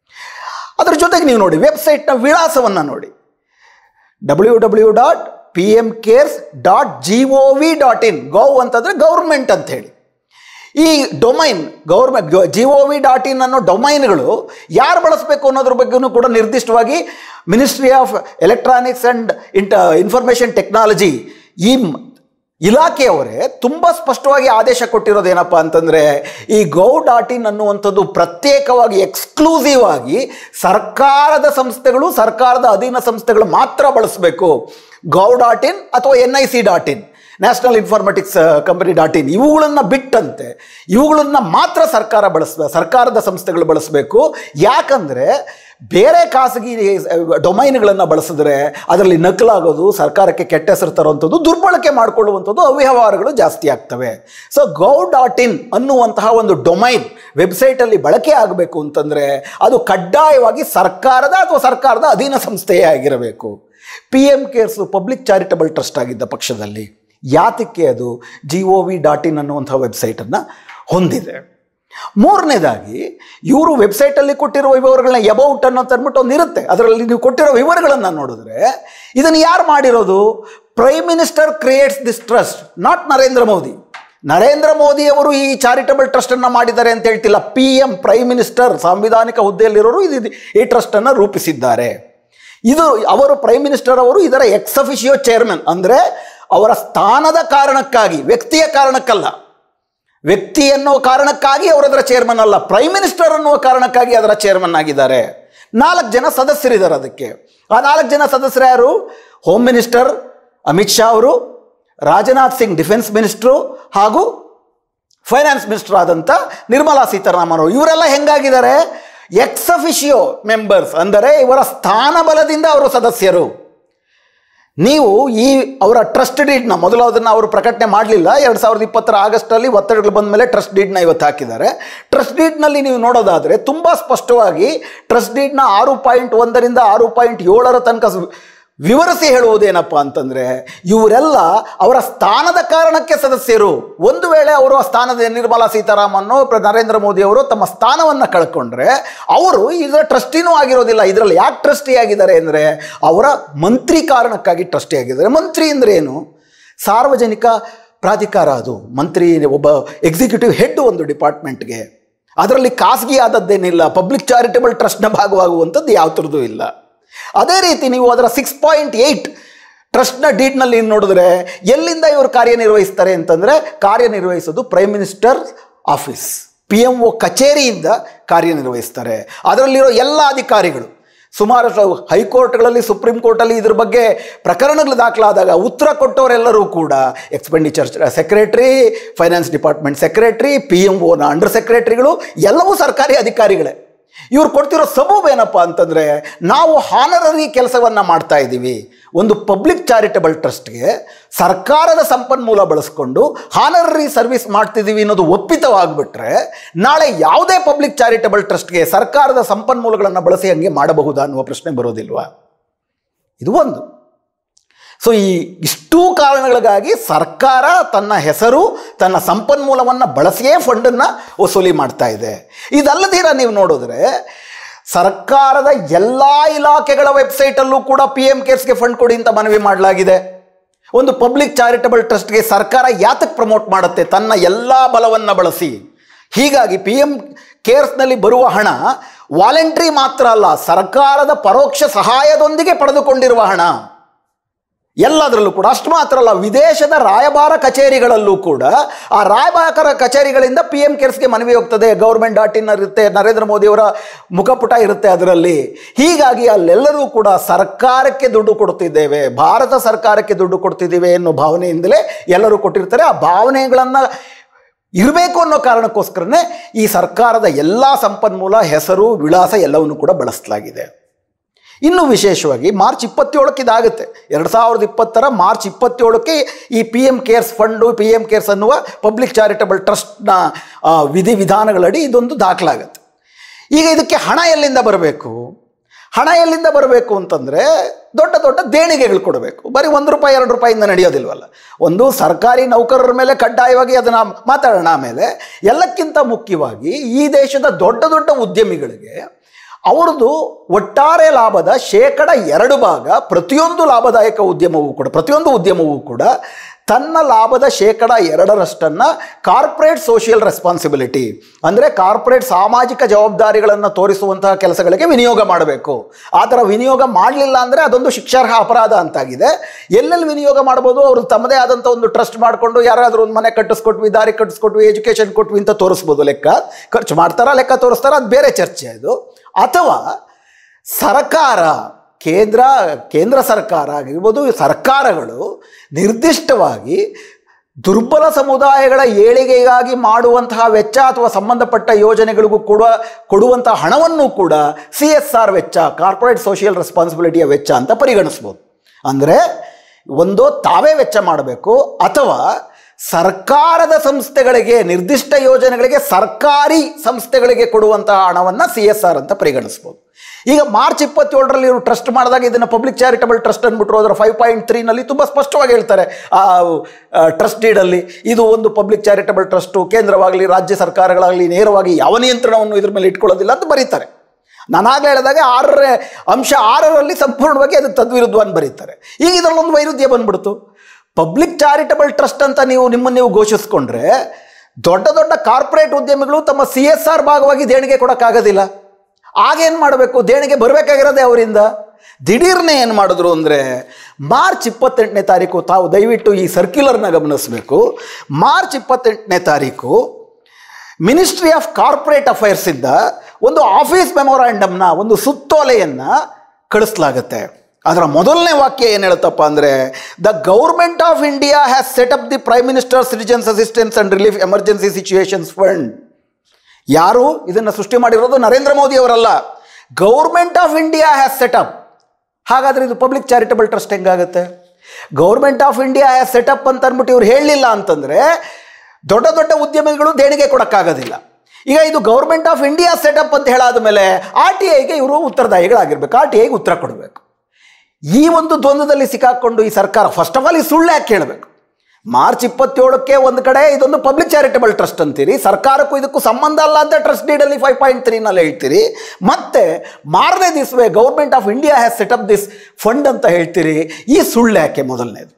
ಅದರ ಜೊತೆಗೆ ನೀವು ನೋಡಿ ವೆಬ್ಸೈಟ್ನ ವಿಳಾಸವನ್ನು ನೋಡಿ W W dot P M CARES dot G O V dot in gov ಅಂತಂದರೆ ಗೌರ್ಮೆಂಟ್ ಅಂತ ಹೇಳಿ ಈ domain government G O V dot in ಅನ್ನೋ ಡೊಮೈನ್ಗಳು ಯಾರು ಬಳಸಬೇಕು ಅನ್ನೋದ್ರ ಬಗ್ಗೆನೂ ಕೂಡ ನಿರ್ದಿಷ್ಟವಾಗಿ ಮಿನಿಸ್ಟ್ರಿ ಆಫ್ ಎಲೆಕ್ಟ್ರಾನಿಕ್ಸ್ ಆ್ಯಂಡ್ ಇಂಟ ಇನ್ಫಾರ್ಮೇಷನ್ ಟೆಕ್ನಾಲಜಿ ಈ ಮ್- ಇಲಾಖೆಯವರೇ ತುಂಬ ಸ್ಪಷ್ಟವಾಗಿ ಆದೇಶ ಕೊಟ್ಟಿರೋದೇನಪ್ಪ ಅಂತಂದರೆ ಈ ಗೌ ಡಾಟ್ ಇನ್ ಅನ್ನುವಂಥದ್ದು ಪ್ರತ್ಯೇಕವಾಗಿ ಎಕ್ಸ್ಕ್ಲೂಸಿವ್ ಆಗಿ ಸರ್ಕಾರದ ಸಂಸ್ಥೆಗಳು ಸರ್ಕಾರದ ಅಧೀನ ಸಂಸ್ಥೆಗಳು ಮಾತ್ರ ಬಳಸಬೇಕು ಗೌ ಡಾಟ್ ಇನ್ ಅಥವಾ N I C dot in national informatics company dot in ಇವುಗಳನ್ನು ಬಿಟ್ಟಂತೆ ಇವುಗಳನ್ನು ಮಾತ್ರ ಸರ್ಕಾರ ಬಳಸ ಸರ್ಕಾರದ ಸಂಸ್ಥೆಗಳು ಬಳಸಬೇಕು ಯಾಕಂದರೆ ಬೇರೆ ಖಾಸಗಿ ಡೊಮೈನ್ಗಳನ್ನು ಬಳಸಿದ್ರೆ ಅದರಲ್ಲಿ ನಕಲಾಗೋದು ಸರ್ಕಾರಕ್ಕೆ ಕೆಟ್ಟ ಹೆಸರು ತರುವಂಥದ್ದು ದುರ್ಬಳಕೆ ಮಾಡಿಕೊಳ್ಳುವಂಥದ್ದು ಅವ್ಯವಹಾರಗಳು ಜಾಸ್ತಿ ಆಗ್ತವೆ ಸೊ ಗೌ ಡಾಟ್ ಇನ್ ಅನ್ನುವಂತಹ ಒಂದು ಡೊಮೈನ್ ವೆಬ್ಸೈಟಲ್ಲಿ ಬಳಕೆ ಆಗಬೇಕು ಅಂತಂದರೆ ಅದು ಕಡ್ಡಾಯವಾಗಿ ಸರ್ಕಾರದ ಅಥವಾ ಸರ್ಕಾರದ ಅಧೀನ ಸಂಸ್ಥೆಯೇ ಆಗಿರಬೇಕು P M CARES public charitable trust ಆಗಿದ್ದ ಪಕ್ಷದಲ್ಲಿ ಯಾತಕ್ಕೆ ಅದು G O V dot in ಅನ್ನುವಂಥ ವೆಬ್ಸೈಟನ್ನು ಹೊಂದಿದೆ ಮೂರನೇದಾಗಿ ಇವರು ವೆಬ್ಸೈಟಲ್ಲಿ ಕೊಟ್ಟಿರುವ ವಿವರಗಳನ್ನ ಎಬೌಟ್ ಅನ್ನೋ ಅಂದ್ಬಿಟ್ಟು ಒಂದು ಇರುತ್ತೆ ಅದರಲ್ಲಿ ನೀವು ಕೊಟ್ಟಿರೋ ವಿವರಗಳನ್ನು ನೋಡಿದ್ರೆ ಇದನ್ನು ಯಾರು ಮಾಡಿರೋದು prime minister creates this trust not Narendra Modi Narendra ಮೋದಿಯವರು ಈ ಚಾರಿಟಬಲ್ ಟ್ರಸ್ಟನ್ನು ಮಾಡಿದ್ದಾರೆ ಅಂತ ಹೇಳ್ತಿಲ್ಲ ಪಿ ಎಂ ಪ್ರೈಮ್ ಮಿನಿಸ್ಟರ್ ಸಾಂವಿಧಾನಿಕ ಹುದ್ದೆಯಲ್ಲಿರೋರು ಇದು ಈ ಟ್ರಸ್ಟನ್ನು ರೂಪಿಸಿದ್ದಾರೆ ಇದು ಅವರು ಪ್ರೈಮ್ ಮಿನಿಸ್ಟರ್ ಅವರು ಇದರ ಎಕ್ಸ್ ಅಫಿಷಿಯೋ ಚೇರ್ಮನ್ ಅಂದರೆ ಅವರ ಸ್ಥಾನದ ಕಾರಣಕ್ಕಾಗಿ ವ್ಯಕ್ತಿಯ ಕಾರಣಕ್ಕಲ್ಲ ವ್ಯಕ್ತಿ ಅನ್ನೋ ಕಾರಣಕ್ಕಾಗಿ ಅವರು ಅದರ ಚೇರ್ಮನ್ ಅಲ್ಲ ಪ್ರೈಮ್ ಮಿನಿಸ್ಟರ್ ಅನ್ನುವ ಕಾರಣಕ್ಕಾಗಿ ಅದರ ಚೇರ್ಮನ್ ಆಗಿದ್ದಾರೆ ನಾಲ್ಕು ಜನ ಸದಸ್ಯರಿದ್ದಾರೆ ಅದಕ್ಕೆ ಆ ನಾಲ್ಕು ಜನ ಸದಸ್ಯರು ಯಾರು ಹೋಮ್ ಮಿನಿಸ್ಟರ್ ಅಮಿತ್ ಶಾ ಅವರು ರಾಜನಾಥ್ ಸಿಂಗ್ ಡಿಫೆನ್ಸ್ ಮಿನಿಸ್ಟ್ರು ಹಾಗೂ ಫೈನಾನ್ಸ್ ಮಿನಿಸ್ಟರ್ ಆದಂಥ ನಿರ್ಮಲಾ ಸೀತಾರಾಮನ್ ಅವರು ಇವರೆಲ್ಲ ಹೆಂಗಾಗಿದ್ದಾರೆ ಎಕ್ಸ್ ಅಫಿಷಿಯೋ ಮೆಂಬರ್ಸ್ ಅಂದರೆ ಇವರ ಸ್ಥಾನಬಲದಿಂದ ಅವರು ಸದಸ್ಯರು ನೀವು ಈ ಅವರ ಟ್ರಸ್ಟ್ ಡೀಡ್ನ ಮೊದಲು ಅದನ್ನು ಅವರು ಪ್ರಕಟಣೆ ಮಾಡಲಿಲ್ಲ ಎರಡು ಸಾವಿರದ ಇಪ್ಪತ್ತರ ಆಗಸ್ಟಲ್ಲಿ ಒತ್ತಡಗಳು ಬಂದ ಮೇಲೆ ಟ್ರಸ್ಟ್ ಡೀಡ್ನ ಇವತ್ತು ಹಾಕಿದ್ದಾರೆ ಟ್ರಸ್ಟ್ ಡೀಡ್ನಲ್ಲಿ ನೀವು ನೋಡೋದಾದರೆ ತುಂಬ ಸ್ಪಷ್ಟವಾಗಿ ಟ್ರಸ್ಟ್ ಡೀಡ್ನ ಆರು ಪಾಯಿಂಟ್ ಒಂದರಿಂದ ಆರು ಪಾಯಿಂಟ್ ಏಳರ ತನಕ ಸ್- ವಿವರಿಸಿ ಹೇಳುವುದೇನಪ್ಪ ಅಂತಂದರೆ ಇವರೆಲ್ಲ ಅವರ ಸ್ಥಾನದ ಕಾರಣಕ್ಕೆ ಸದಸ್ಯರು ಒಂದು ವೇಳೆ ಅವರು ಆ ಸ್ಥಾನದ ನಿರ್ಮಲಾ ಸೀತಾರಾಮನ್ನು ಪ್ರ- ನರೇಂದ್ರ ಮೋದಿ ಅವರು ತಮ್ಮ ಸ್ಥಾನವನ್ನು ಕಳ್ಕೊಂಡ್ರೆ ಅವರು ಇದರ ಟ್ರಸ್ಟಿನೂ ಆಗಿರೋದಿಲ್ಲ ಇದರಲ್ಲಿ ಯಾಕೆ ಟ್ರಸ್ಟಿ ಆಗಿದ್ದಾರೆ ಅಂದರೆ ಅವರ ಮಂತ್ರಿ ಕಾರಣಕ್ಕಾಗಿ ಟ್ರಸ್ಟಿ ಆಗಿದ್ದಾರೆ ಮಂತ್ರಿ ಅಂದರೆ ಏನು ಸಾರ್ವಜನಿಕ ಪ್ರಾಧಿಕಾರ ಅದು ಮಂತ್ರಿ ಒಬ್ಬ ಎಕ್ಸಿಕ್ಯೂಟಿವ್ ಹೆಡ್ ಒಂದು ಡಿಪಾರ್ಟ್ಮೆಂಟ್ಗೆ ಅದರಲ್ಲಿ ಖಾಸಗಿ ಆದದ್ದೇನಿಲ್ಲ ಪಬ್ಲಿಕ್ ಚಾರಿಟಬಲ್ ಟ್ರಸ್ಟ್ನ ಭಾಗವಾಗುವಂಥದ್ದು ಯಾವ ಥರದ್ದು ಇಲ್ಲ ಅದೇ ರೀತಿ ನೀವು ಅದರ ಸಿಕ್ಸ್ ಪಾಯಿಂಟ್ ಏಯ್ಟ್ ಟ್ರಸ್ಟ್ನ ಡೀಟ್ನಲ್ಲಿ ನೋಡಿದ್ರೆ ಎಲ್ಲಿಂದ ಇವರು ಕಾರ್ಯನಿರ್ವಹಿಸ್ತಾರೆ ಅಂತಂದರೆ ಕಾರ್ಯನಿರ್ವಹಿಸೋದು prime minister office P M O ಕಚೇರಿಯಿಂದ ಕಾರ್ಯನಿರ್ವಹಿಸ್ತಾರೆ ಅದರಲ್ಲಿರೋ ಎಲ್ಲ ಅಧಿಕಾರಿಗಳು ಸುಮಾರು ಸ- ಹೈಕೋರ್ಟ್ಗಳಲ್ಲಿ ಸುಪ್ರೀಂ ಕೋರ್ಟಲ್ಲಿ ಇದ್ರ ಬಗ್ಗೆ ಪ್ರಕರಣಗಳು ದಾಖಲಾದಾಗ ಉತ್ತರ ಕೊಟ್ಟವರೆಲ್ಲರೂ ಕೂಡ expenditure secretary finance department secretary P M ಒನ ಅಂಡರ್ ಸೆಕ್ರೆಟ್ರಿಗಳು ಎಲ್ಲವೂ ಸರ್ಕಾರಿ ಅಧಿಕಾರಿಗಳೇ ಇವ್ರು ಕೊಡ್ತಿರೋ ಸಬೂಬ್ ಏನಪ್ಪ ಅಂತಂದರೆ ನಾವು ಹಾನರರಿ ಕೆಲಸವನ್ನು ಮಾಡ್ತಾ ಇದ್ದೀವಿ ಒಂದು ಪಬ್ಲಿಕ್ ಚಾರಿಟಬಲ್ ಟ್ರಸ್ಟ್ಗೆ ಸರ್ಕಾರದ ಸಂಪನ್ಮೂಲ ಬಳಸ್ಕೊಂಡು ಹಾನರರಿ ಸರ್ವಿಸ್ ಮಾಡ್ತಿದ್ದೀವಿ ಅನ್ನೋದು ಒಪ್ಪಿತವಾಗಿಬಿಟ್ರೆ ನಾಳೆ ಯಾವುದೇ ಪಬ್ಲಿಕ್ ಚಾರಿಟಬಲ್ ಟ್ರಸ್ಟ್ಗೆ ಸರ್ಕಾರದ ಸಂಪನ್ಮೂಲಗಳನ್ನು ಬಳಸಿ ಹಂಗೆ ಮಾಡಬಹುದಾ ಅನ್ನುವ ಪ್ರಶ್ನೆ ಬರೋದಿಲ್ವಾ ಇದು ಒಂದು ಸೊ ಈ ಇಷ್ಟೂ ಕಾರಣಗಳಿಗಾಗಿ ಸರ್ಕಾರ ತನ್ನ ಹೆಸರು ತನ್ನ ಸಂಪನ್ಮೂಲವನ್ನು ಬಳಸಿಯೇ ಫಂಡನ್ನು ವಸೂಲಿ ಮಾಡ್ತಾ ಇದೆ ಇದಲ್ಲದಿರ ನೀವು ನೋಡಿದ್ರೆ ಸರ್ಕಾರದ ಎಲ್ಲ ಇಲಾಖೆಗಳ ವೆಬ್ಸೈಟಲ್ಲೂ ಕೂಡ ಪಿ ಎಮ್ ಕೇರ್ಸ್ಗೆ ಫಂಡ್ ಕೊಡಿ ಅಂತ ಮನವಿ ಮಾಡಲಾಗಿದೆ ಒಂದು ಪಬ್ಲಿಕ್ ಚಾರಿಟಬಲ್ ಟ್ರಸ್ಟ್ಗೆ ಸರ್ಕಾರ ಯಾತಕ್ಕೆ ಪ್ರಮೋಟ್ ಮಾಡುತ್ತೆ ತನ್ನ ಎಲ್ಲ ಬಲವನ್ನು ಬಳಸಿ ಹೀಗಾಗಿ ಪಿ ಎಮ್ ಕೇರ್ಸ್ನಲ್ಲಿ ಬರುವ ಹಣ ವಾಲಂಟ್ರಿ ಮಾತ್ರ ಅಲ್ಲ ಸರ್ಕಾರದ ಪರೋಕ್ಷ ಸಹಾಯದೊಂದಿಗೆ ಪಡೆದುಕೊಂಡಿರುವ ಹಣ ಎಲ್ಲದರಲ್ಲೂ ಕೂಡ ಅಷ್ಟು ಮಾತ್ರ ಅಲ್ಲ ವಿದೇಶದ ರಾಯಭಾರ ಕಚೇರಿಗಳಲ್ಲೂ ಕೂಡ ಆ ರಾಯಭಾರ ಕಚೇರಿಗಳಿಂದ ಪಿ ಎಂ ಕೇರ್ಸ್ಗೆ ಮನವಿ ಹೋಗ್ತದೆ ಗೌರ್ಮೆಂಟ್ ಡಾಟ್ ಇನ್ ಇರುತ್ತೆ ನರೇಂದ್ರ ಮೋದಿಯವರ ಮುಖಪುಟ ಇರುತ್ತೆ ಅದರಲ್ಲಿ ಹೀಗಾಗಿ ಅಲ್ಲೆಲ್ಲರೂ ಕೂಡ ಸರ್ಕಾರಕ್ಕೆ ದುಡ್ಡು ಕೊಡ್ತಿದ್ದೇವೆ ಭಾರತ ಸರ್ಕಾರಕ್ಕೆ ದುಡ್ಡು ಕೊಡ್ತಿದ್ದೀವಿ ಅನ್ನೋ ಭಾವನೆಯಿಂದಲೇ ಎಲ್ಲರೂ ಕೊಟ್ಟಿರ್ತಾರೆ ಆ ಭಾವನೆಗಳನ್ನು ಇರಬೇಕು ಅನ್ನೋ ಕಾರಣಕ್ಕೋಸ್ಕರನೇ ಈ ಸರ್ಕಾರದ ಎಲ್ಲ ಸಂಪನ್ಮೂಲ ಹೆಸರು ವಿಳಾಸ ಎಲ್ಲವನ್ನು ಕೂಡ ಬಳಸಲಾಗಿದೆ ಇನ್ನು ವಿಶೇಷವಾಗಿ ಮಾರ್ಚ್ ಇಪ್ಪತ್ತೇಳಕ್ಕೆ ಇದಾಗುತ್ತೆ ಎರಡು ಸಾವಿರದ ಇಪ್ಪತ್ತರ ಮಾರ್ಚ್ ಇಪ್ಪತ್ತೇಳಕ್ಕೆ ಈ P M CARES fund P M CARES ಅನ್ನುವ ಪಬ್ಲಿಕ್ ಚಾರಿಟಬಲ್ ಟ್ರಸ್ಟ್ನ ವಿಧಿವಿಧಾನಗಳಡಿ ಇದೊಂದು ದಾಖಲಾಗುತ್ತೆ ಈಗ ಇದಕ್ಕೆ ಹಣ ಎಲ್ಲಿಂದ ಬರಬೇಕು ಹಣ ಎಲ್ಲಿಂದ ಬರಬೇಕು ಅಂತಂದರೆ ದೊಡ್ಡ ದೊಡ್ಡ ದೇಣಿಗೆಗಳು ಕೊಡಬೇಕು ಬರೀ ಒಂದು ರೂಪಾಯಿ ಎರಡು ರೂಪಾಯಿಂದ ನಡೆಯೋದಿಲ್ವಲ್ಲ ಒಂದು ಸರ್ಕಾರಿ ನೌಕರರ ಮೇಲೆ ಕಡ್ಡಾಯವಾಗಿ ಅದನ್ನು ಮಾತಾಡೋಣ ಆಮೇಲೆ ಎಲ್ಲಕ್ಕಿಂತ ಮುಖ್ಯವಾಗಿ ಈ ದೇಶದ ದೊಡ್ಡ ದೊಡ್ಡ ಉದ್ಯಮಿಗಳಿಗೆ ಅವ್ರದ್ದು ಒಟ್ಟಾರೆ ಲಾಭದ ಶೇಕಡ ಎರಡು ಭಾಗ ಪ್ರತಿಯೊಂದು ಲಾಭದಾಯಕ ಉದ್ಯಮವೂ ಕೂಡ ಪ್ರತಿಯೊಂದು ಉದ್ಯಮವೂ ಕೂಡ ತನ್ನ ಲಾಭದ ಶೇಕಡ ಎರಡರಷ್ಟನ್ನು ಕಾರ್ಪೊರೇಟ್ ಸೋಷಿಯಲ್ ರೆಸ್ಪಾನ್ಸಿಬಿಲಿಟಿ ಅಂದರೆ ಕಾರ್ಪೊರೇಟ್ ಸಾಮಾಜಿಕ ಜವಾಬ್ದಾರಿಗಳನ್ನು ತೋರಿಸುವಂತಹ ಕೆಲಸಗಳಿಗೆ ವಿನಿಯೋಗ ಮಾಡಬೇಕು ಆ ಥರ ವಿನಿಯೋಗ ಮಾಡಲಿಲ್ಲ ಅಂದರೆ ಅದೊಂದು ಶಿಕ್ಷಾರ್ಹ ಅಪರಾಧ ಅಂತಾಗಿದೆ ಎಲ್ಲೆಲ್ಲಿ ವಿನಿಯೋಗ ಮಾಡ್ಬೋದು ಅವರು ತಮ್ಮದೇ ಆದಂಥ ಒಂದು ಟ್ರಸ್ಟ್ ಮಾಡಿಕೊಂಡು ಯಾರಾದರೂ ಒಂದು ಮನೆ ಕಟ್ಟಿಸ್ಕೊಟ್ವಿ ದಾರಿ ಕಟ್ಟಿಸ್ಕೊಟ್ವಿ ಎಜುಕೇಷನ್ ಕೊಟ್ವಿ ಅಂತ ತೋರಿಸ್ಬೋದು ಲೆಕ್ಕ ಖರ್ಚು ಮಾಡ್ತಾರಾ ಲೆಕ್ಕ ತೋರಿಸ್ತಾರ ಅದು ಬೇರೆ ಚರ್ಚೆ ಅದು ಅಥವಾ ಸರ್ಕಾರ ಕೇಂದ್ರ ಕೇಂದ್ರ ಸರ್ಕಾರ ಆಗಿರ್ಬೋದು ಸರ್ಕಾರಗಳು ನಿರ್ದಿಷ್ಟವಾಗಿ ದುರ್ಬಲ ಸಮುದಾಯಗಳ ಏಳಿಗೆಗಾಗಿ ಮಾಡುವಂತಹ ವೆಚ್ಚ ಅಥವಾ ಸಂಬಂಧಪಟ್ಟ ಯೋಜನೆಗಳಿಗೂ ಕೂಡ ಕೊಡುವಂತಹ ಹಣವನ್ನು ಕೂಡ ಸಿ ಎಸ್ ಆರ್ ವೆಚ್ಚ ಕಾರ್ಪೊರೇಟ್ ಸೋಷಿಯಲ್ ರೆಸ್ಪಾನ್ಸಿಬಿಲಿಟಿಯ ವೆಚ್ಚ ಅಂತ ಪರಿಗಣಿಸ್ಬೋದು ಅಂದರೆ ಒಂದು ತಾವೇ ವೆಚ್ಚ ಮಾಡಬೇಕು ಅಥವಾ ಸರ್ಕಾರದ ಸಂಸ್ಥೆಗಳಿಗೆ ನಿರ್ದಿಷ್ಟ ಯೋಜನೆಗಳಿಗೆ ಸರ್ಕಾರಿ ಸಂಸ್ಥೆಗಳಿಗೆ ಕೊಡುವಂತಹ ಹಣವನ್ನು ಸಿ ಎಸ್ ಆರ್ ಅಂತ ಪರಿಗಣಿಸ್ಬೋದು ಈಗ ಮಾರ್ಚ್ ಇಪ್ಪತ್ತೇಳರಲ್ಲಿ ಇವರು ಟ್ರಸ್ಟ್ ಮಾಡಿದಾಗ ಇದನ್ನು ಪಬ್ಲಿಕ್ ಚಾರಿಟಬಲ್ ಟ್ರಸ್ಟ್ ಅಂದ್ಬಿಟ್ರು ಅದರ ಫೈವ್ ಪಾಯಿಂಟ್ ತ್ರೀನಲ್ಲಿ ತುಂಬ ಸ್ಪಷ್ಟವಾಗಿ ಹೇಳ್ತಾರೆ ಆ ಟ್ರಸ್ಟ್ ಡೀಡಲ್ಲಿ ಇದು ಒಂದು ಪಬ್ಲಿಕ್ ಚಾರಿಟಬಲ್ ಟ್ರಸ್ಟು ಕೇಂದ್ರವಾಗಲಿ ರಾಜ್ಯ ಸರ್ಕಾರಗಳಾಗಲಿ ನೇರವಾಗಿ ಯಾವ ನಿಯಂತ್ರಣವನ್ನು ಇದ್ರ ಮೇಲೆ ಇಟ್ಕೊಳ್ಳೋದಿಲ್ಲ ಅಂತ ಬರೀತಾರೆ ನಾನಾಗಲೇ ಹೇಳಿದಾಗ ಆರರ ಅಂಶ ಆರರಲ್ಲಿ ಸಂಪೂರ್ಣವಾಗಿ ಅದು ತದ್ವಿರುದ್ಧವನ್ನು ಬರೀತಾರೆ ಈಗ ಇದರಲ್ಲೊಂದು ವೈರುಧ್ಯ ಬಂದ್ಬಿಡ್ತು ಪಬ್ಲಿಕ್ ಚಾರಿಟಬಲ್ ಟ್ರಸ್ಟ್ ಅಂತ ನೀವು ನಿಮ್ಮನ್ನು ನೀವು ಘೋಷಿಸ್ಕೊಂಡ್ರೆ ದೊಡ್ಡ ದೊಡ್ಡ ಕಾರ್ಪೊರೇಟ್ ಉದ್ಯಮಿಗಳು ತಮ್ಮ ಸಿ ಎಸ್ ಆರ್ ಭಾಗವಾಗಿ ದೇಣಿಗೆ ಕೊಡೋಕ್ಕಾಗೋದಿಲ್ಲ ಆಗೇನು ಮಾಡಬೇಕು ದೇಣಿಗೆ ಬರಬೇಕಾಗಿರೋದೇ ಅವರಿಂದ ದಿಢೀರ್ನೆ ಏನು ಮಾಡಿದ್ರು ಅಂದರೆ ಮಾರ್ಚ್ ಇಪ್ಪತ್ತೆಂಟನೇ ತಾರೀಕು ತಾವು ದಯವಿಟ್ಟು ಈ ಸರ್ಕ್ಯುಲರ್ನ ಗಮನಿಸಬೇಕು ಮಾರ್ಚ್ ಇಪ್ಪತ್ತೆಂಟನೇ ತಾರೀಕು ಮಿನಿಸ್ಟ್ರಿ ಆಫ್ ಕಾರ್ಪೊರೇಟ್ ಅಫೈರ್ಸಿಂದ ಒಂದು ಆಫೀಸ್ ಮೆಮೊರಾಂಡಮ್ನ ಒಂದು ಸುತ್ತೋಲೆಯನ್ನು ಕಳಿಸ್ಲಾಗತ್ತೆ ಅದರ ಮೊದಲನೇ ವಾಕ್ಯ ಏನು ಹೇಳುತ್ತಪ್ಪ ಅಂದರೆ the government of India has set up the prime minister citizens assistance and relief emergency situations fund ಯಾರು ಇದನ್ನು ಸೃಷ್ಟಿ ಮಾಡಿರೋದು ನರೇಂದ್ರ ಮೋದಿ ಅವರಲ್ಲ government of India has set up ಹಾಗಾದರೆ ಇದು ಪಬ್ಲಿಕ್ ಚಾರಿಟಬಲ್ ಟ್ರಸ್ಟ್ ಹೆಂಗಾಗುತ್ತೆ government of India has set up ಅಂತ ಅಂದ್ಬಿಟ್ಟು ಇವ್ರು ಹೇಳಲಿಲ್ಲ ಅಂತಂದರೆ ದೊಡ್ಡ ದೊಡ್ಡ ಉದ್ಯಮಿಗಳು ದೇಣಿಗೆ ಕೊಡೋಕ್ಕಾಗೋದಿಲ್ಲ ಈಗ ಇದು ಗೌರ್ಮೆಂಟ್ ಆಫ್ ಇಂಡಿಯಾ ಸೆಟಪ್ ಅಂತ ಹೇಳಾದ ಮೇಲೆ ಆರ್ ಟಿ ಐಗೆ ಇವರು ಉತ್ತರದಾಯಿಗಳಾಗಿರ್ಬೇಕು ಆರ್ ಟಿ ಐಗೆ ಉತ್ತರ ಕೊಡಬೇಕು ಈ ಒಂದು ದ್ವಂದ್ವದಲ್ಲಿ ಸಿಕ್ಕಾಕೊಂಡು ಈ ಸರ್ಕಾರ ಫಸ್ಟ್ ಆಫ್ ಆಲ್ ಈ ಸುಳ್ಳು ಯಾಕೆ ಕೇಳಬೇಕು ಮಾರ್ಚ್ ಇಪ್ಪತ್ತೇಳಕ್ಕೆ ಒಂದು ಕಡೆ ಇದೊಂದು ಪಬ್ಲಿಕ್ ಚಾರಿಟಬಲ್ ಟ್ರಸ್ಟ್ ಅಂತೀರಿ ಸರ್ಕಾರಕ್ಕೂ ಇದಕ್ಕೂ ಸಂಬಂಧ ಅಲ್ಲ ಅಂತ ಟ್ರಸ್ಟ್ ಡೀಡಲ್ಲಿ ಫೈವ್ ಪಾಯಿಂಟ್ ತ್ರೀನಲ್ಲಿ ಹೇಳ್ತೀರಿ ಮತ್ತೆ ಮಾರನೇ ದಿವಸವೇ government of India has set up this fund ಅಂತ ಹೇಳ್ತೀರಿ ಈ ಸುಳ್ಳು ಯಾಕೆ ಮೊದಲನೇದು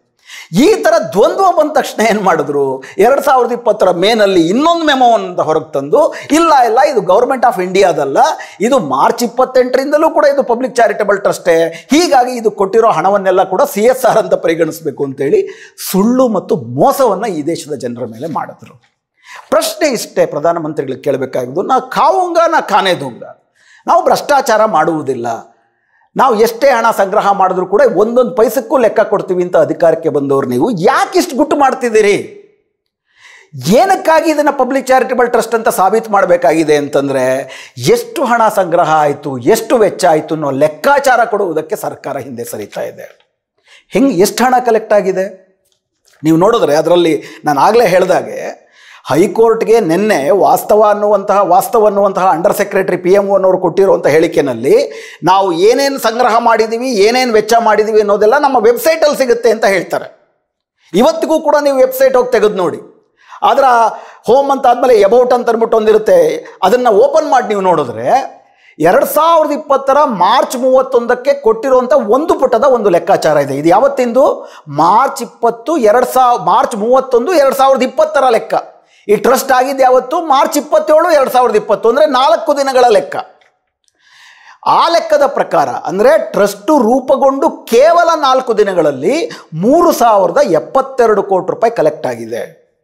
ಈ ಥರ ದ್ವಂದ್ವ ಬಂದ ತಕ್ಷಣ ಏನು ಮಾಡಿದ್ರು ಎರಡು ಸಾವಿರದ ಇಪ್ಪತ್ತರ ಮೇನಲ್ಲಿ ಇನ್ನೊಂದು ಮೆಮೋವನ್ನು ಹೊರಗೆ ತಂದು ಇಲ್ಲ ಇಲ್ಲ ಇದು ಗೌರ್ಮೆಂಟ್ ಆಫ್ ಇಂಡಿಯಾದಲ್ಲ ಇದು ಮಾರ್ಚ್ ಇಪ್ಪತ್ತೆಂಟರಿಂದಲೂ ಕೂಡ ಇದು ಪಬ್ಲಿಕ್ ಚಾರಿಟಬಲ್ ಟ್ರಸ್ಟೇ ಹೀಗಾಗಿ ಇದು ಕೊಟ್ಟಿರೋ ಹಣವನ್ನೆಲ್ಲ ಕೂಡ ಸಿ ಎಸ್ ಆರ್ ಅಂತ ಪರಿಗಣಿಸಬೇಕು ಅಂತೇಳಿ ಸುಳ್ಳು ಮತ್ತು ಮೋಸವನ್ನು ಈ ದೇಶದ ಜನರ ಮೇಲೆ ಮಾಡಿದ್ರು ಪ್ರಶ್ನೆ ಇಷ್ಟೇ ಪ್ರಧಾನಮಂತ್ರಿಗಳಿಗೆ ಕೇಳಬೇಕಾಗಿದ್ದು ನಾ ಕಾವುಂಗ ನಾ ಕಾನೇದುಂಗ ನಾವು ಭ್ರಷ್ಟಾಚಾರ ಮಾಡುವುದಿಲ್ಲ ನಾವು ಎಷ್ಟೇ ಹಣ ಸಂಗ್ರಹ ಮಾಡಿದ್ರು ಕೂಡ ಒಂದೊಂದು ಪೈಸಕ್ಕೂ ಲೆಕ್ಕ ಕೊಡ್ತೀವಿ ಅಂತ ಅಧಿಕಾರಕ್ಕೆ ಬಂದವರು ನೀವು ಯಾಕೆ ಇಷ್ಟು ಗುಟ್ಟು ಮಾಡ್ತಿದ್ದೀರಿ ಏನಕ್ಕಾಗಿ ಇದನ್ನು ಪಬ್ಲಿಕ್ ಚಾರಿಟಬಲ್ ಟ್ರಸ್ಟ್ ಅಂತ ಸಾಬೀತು ಮಾಡಬೇಕಾಗಿದೆ ಅಂತಂದರೆ ಎಷ್ಟು ಹಣ ಸಂಗ್ರಹ ಆಯಿತು ಎಷ್ಟು ವೆಚ್ಚ ಆಯಿತು ಅನ್ನೋ ಲೆಕ್ಕಾಚಾರ ಕೊಡುವುದಕ್ಕೆ ಸರ್ಕಾರ ಹಿಂದೆ ಸರಿತಾ ಇದೆ ಹೆಂಗೆ ಎಷ್ಟು ಹಣ ಕಲೆಕ್ಟ್ ಆಗಿದೆ ನೀವು ನೋಡಿದ್ರೆ ಅದರಲ್ಲಿ ನಾನು ಆಗಲೇ ಹೇಳಿದಾಗೆ ಹೈಕೋರ್ಟ್ಗೆ ನಿನ್ನೆ ವಾಸ್ತವ ಅನ್ನುವಂತಹ ವಾಸ್ತವ ಅನ್ನುವಂತಹ ಅಂಡರ್ ಸೆಕ್ರೆಟರಿ ಪಿ ಎಮ್ ಅನ್ನೋರು ಕೊಟ್ಟಿರುವಂಥ ಹೇಳಿಕೆನಲ್ಲಿ ನಾವು ಏನೇನು ಸಂಗ್ರಹ ಮಾಡಿದ್ದೀವಿ ಏನೇನು ವೆಚ್ಚ ಮಾಡಿದ್ದೀವಿ ಅನ್ನೋದೆಲ್ಲ ನಮ್ಮ ವೆಬ್ಸೈಟಲ್ಲಿ ಸಿಗುತ್ತೆ ಅಂತ ಹೇಳ್ತಾರೆ ಇವತ್ತಿಗೂ ಕೂಡ ನೀವು ವೆಬ್ಸೈಟ್ ಹೋಗಿ ತೆಗೆದು ನೋಡಿ ಅದರ ಹೋಮ್ ಅಂತ ಆದಮೇಲೆ ಎಬೌಟ್ ಅಂತ ಅಂದ್ಬಿಟ್ಟು ಒಂದಿರುತ್ತೆ ಅದನ್ನು ಓಪನ್ ಮಾಡಿ ನೀವು ನೋಡಿದ್ರೆ ಎರಡು ಸಾವಿರದ ಇಪ್ಪತ್ತರ ಮಾರ್ಚ್ ಮೂವತ್ತೊಂದಕ್ಕೆ ಕೊಟ್ಟಿರುವಂಥ ಒಂದು ಪುಟದ ಒಂದು ಲೆಕ್ಕಾಚಾರ ಇದೆ ಇದು ಯಾವತ್ತಿಂದು ಮಾರ್ಚ್ ಇಪ್ಪತ್ತು ಎರಡು ಸಾವಿರ ಮಾರ್ಚ್ ಮೂವತ್ತೊಂದು ಎರಡು ಸಾವಿರದ ಇಪ್ಪತ್ತರ ಲೆಕ್ಕ ಈ ಟ್ರಸ್ಟ್ ಆಗಿದ್ದು ಯಾವತ್ತು ಮಾರ್ಚ್ ಇಪ್ಪತ್ತೇಳು ಎರಡು ಸಾವಿರದ ಇಪ್ಪತ್ತು ಅಂದರೆ ನಾಲ್ಕು ದಿನಗಳ ಲೆಕ್ಕ ಆ ಲೆಕ್ಕದ ಪ್ರಕಾರ ಅಂದರೆ ಟ್ರಸ್ಟು ರೂಪುಗೊಂಡು ಕೇವಲ ನಾಲ್ಕು ದಿನಗಳಲ್ಲಿ ಮೂರು ಸಾವಿರದ ಎಪ್ಪತ್ತೆರಡು ಕೋಟಿ ರೂಪಾಯಿ ಕಲೆಕ್ಟ್ ಆಗಿದೆ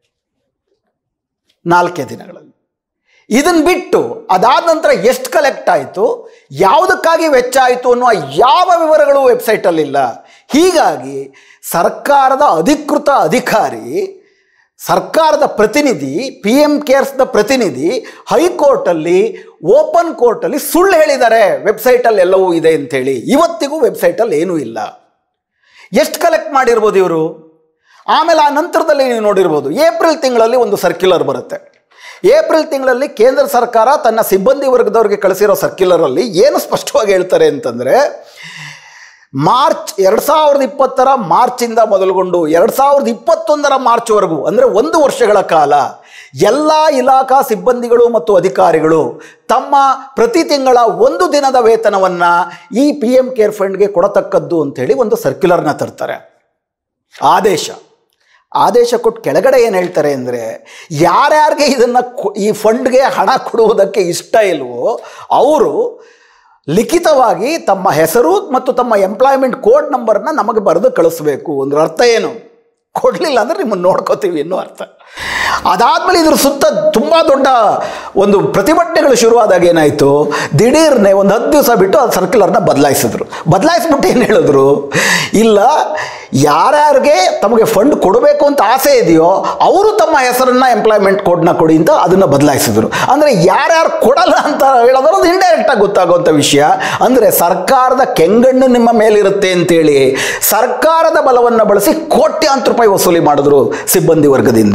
ನಾಲ್ಕೇ ದಿನಗಳಲ್ಲಿ ಇದನ್ನು ಬಿಟ್ಟು ಅದಾದ ನಂತರ ಎಷ್ಟು ಕಲೆಕ್ಟ್ ಆಯಿತು ಯಾವುದಕ್ಕಾಗಿ ವೆಚ್ಚ ಆಯಿತು ಅನ್ನುವ ಯಾವ ವಿವರಗಳು ವೆಬ್ಸೈಟಲ್ಲಿಲ್ಲ ಹೀಗಾಗಿ ಸರ್ಕಾರದ ಅಧಿಕೃತ ಅಧಿಕಾರಿ ಸರ್ಕಾರದ ಪ್ರತಿನಿಧಿ ಪಿ ಎಮ್ ಕೇರ್ಸ್ನ ಪ್ರತಿನಿಧಿ ಹೈಕೋರ್ಟಲ್ಲಿ ಓಪನ್ ಕೋರ್ಟಲ್ಲಿ ಸುಳ್ಳು ಹೇಳಿದ್ದಾರೆ ವೆಬ್ಸೈಟಲ್ಲಿ ಎಲ್ಲವೂ ಇದೆ ಅಂಥೇಳಿ ಇವತ್ತಿಗೂ ವೆಬ್ಸೈಟಲ್ಲಿ ಏನೂ ಇಲ್ಲ ಎಷ್ಟು ಕಲೆಕ್ಟ್ ಮಾಡಿರ್ಬೋದು ಇವರು ಆಮೇಲೆ ಆ ನಂತರದಲ್ಲಿ ನೀವು ನೋಡಿರ್ಬೋದು ಏಪ್ರಿಲ್ ತಿಂಗಳಲ್ಲಿ ಒಂದು ಸರ್ಕ್ಯುಲರ್ ಬರುತ್ತೆ ಏಪ್ರಿಲ್ ತಿಂಗಳಲ್ಲಿ ಕೇಂದ್ರ ಸರ್ಕಾರ ತನ್ನ ಸಿಬ್ಬಂದಿ ವರ್ಗದವರಿಗೆ ಕಳಿಸಿರೋ ಸರ್ಕ್ಯುಲರಲ್ಲಿ ಏನು ಸ್ಪಷ್ಟವಾಗಿ ಹೇಳ್ತಾರೆ ಅಂತಂದರೆ ಮಾರ್ಚ್ ಎರಡು ಸಾವಿರದ ಇಪ್ಪತ್ತರ ಮಾರ್ಚಿಂದ ಮೊದಲುಗೊಂಡು ಎರಡು ಸಾವಿರದ ಇಪ್ಪತ್ತೊಂದರ ಮಾರ್ಚ್ವರೆಗೂ ಅಂದರೆ ಒಂದು ವರ್ಷಗಳ ಕಾಲ ಎಲ್ಲ ಇಲಾಖಾ ಸಿಬ್ಬಂದಿಗಳು ಮತ್ತು ಅಧಿಕಾರಿಗಳು ತಮ್ಮ ಪ್ರತಿ ತಿಂಗಳ ಒಂದು ದಿನದ ವೇತನವನ್ನು ಈ ಪಿ ಎಮ್ ಕೇರ್ ಫಂಡ್ಗೆ ಕೊಡತಕ್ಕದ್ದು ಅಂಥೇಳಿ ಒಂದು ಸರ್ಕ್ಯುಲರ್ನ ತರ್ತಾರೆ ಆದೇಶ ಆದೇಶ ಕೊಟ್ಟು ಕೆಳಗಡೆ ಏನು ಹೇಳ್ತಾರೆ ಅಂದರೆ ಯಾರ್ಯಾರಿಗೆ ಇದನ್ನು ಈ ಫಂಡ್ಗೆ ಹಣ ಕೊಡುವುದಕ್ಕೆ ಇಷ್ಟ ಇಲ್ವೋ ಅವರು ಲಿಖಿತವಾಗಿ ತಮ್ಮ ಹೆಸರು ಮತ್ತು ತಮ್ಮ ಎಂಪ್ಲಾಯ್ಮೆಂಟ್ ಕೋಡ್ ನಂಬರ್ನ ನಮಗೆ ಬರೆದು ಕಳಿಸ್ಬೇಕು ಅಂದ್ರೆ ಅರ್ಥ ಏನು ಕೊಡಲಿಲ್ಲ ಅಂದರೆ ನಿಮ್ಮನ್ನು ನೋಡ್ಕೋತೀವಿ ಅನ್ನೋ ಅರ್ಥ ಅದಾದಮೇಲೆ ಇದ್ರ ಸುತ್ತ ತುಂಬ ದೊಡ್ಡ ಒಂದು ಪ್ರತಿಭಟನೆಗಳು ಶುರುವಾದಾಗ ಏನಾಯಿತು ದಿಢೀರ್ನೆ ಒಂದು ಹತ್ತು ದಿವಸ ಬಿಟ್ಟು ಅದು ಸರ್ಕ್ಯುಲರ್ನ ಬದಲಾಯಿಸಿದ್ರು ಬದಲಾಯಿಸ್ಬಿಟ್ಟು ಏನು ಹೇಳಿದ್ರು ಇಲ್ಲ ಯಾರ್ಯಾರಿಗೆ ತಮಗೆ ಫಂಡ್ ಕೊಡಬೇಕು ಅಂತ ಆಸೆ ಇದೆಯೋ ಅವರು ತಮ್ಮ ಹೆಸರನ್ನ ಎಂಪ್ಲಾಯ್ಮೆಂಟ್ ಕೋಡ್ನ ಕೊಡಿ ಅಂತ ಅದನ್ನು ಬದಲಾಯಿಸಿದ್ರು ಅಂದರೆ ಯಾರ್ಯಾರು ಕೊಡಲ್ಲ ಅಂತ ಹೇಳೋದ್ರೆ ಅದು ಇಂಡೈರೆಕ್ಟಾಗಿ ಗೊತ್ತಾಗುವಂಥ ವಿಷಯ ಅಂದರೆ ಸರ್ಕಾರದ ಕೆಂಗಣ್ಣು ನಿಮ್ಮ ಮೇಲಿರುತ್ತೆ ಅಂತೇಳಿ ಸರ್ಕಾರದ ಬಲವನ್ನು ಬಳಸಿ ಕೋಟ್ಯಾಂತರ ರೂಪಾಯಿ ವಸೂಲಿ ಮಾಡಿದ್ರು ಸಿಬ್ಬಂದಿ ವರ್ಗದಿಂದ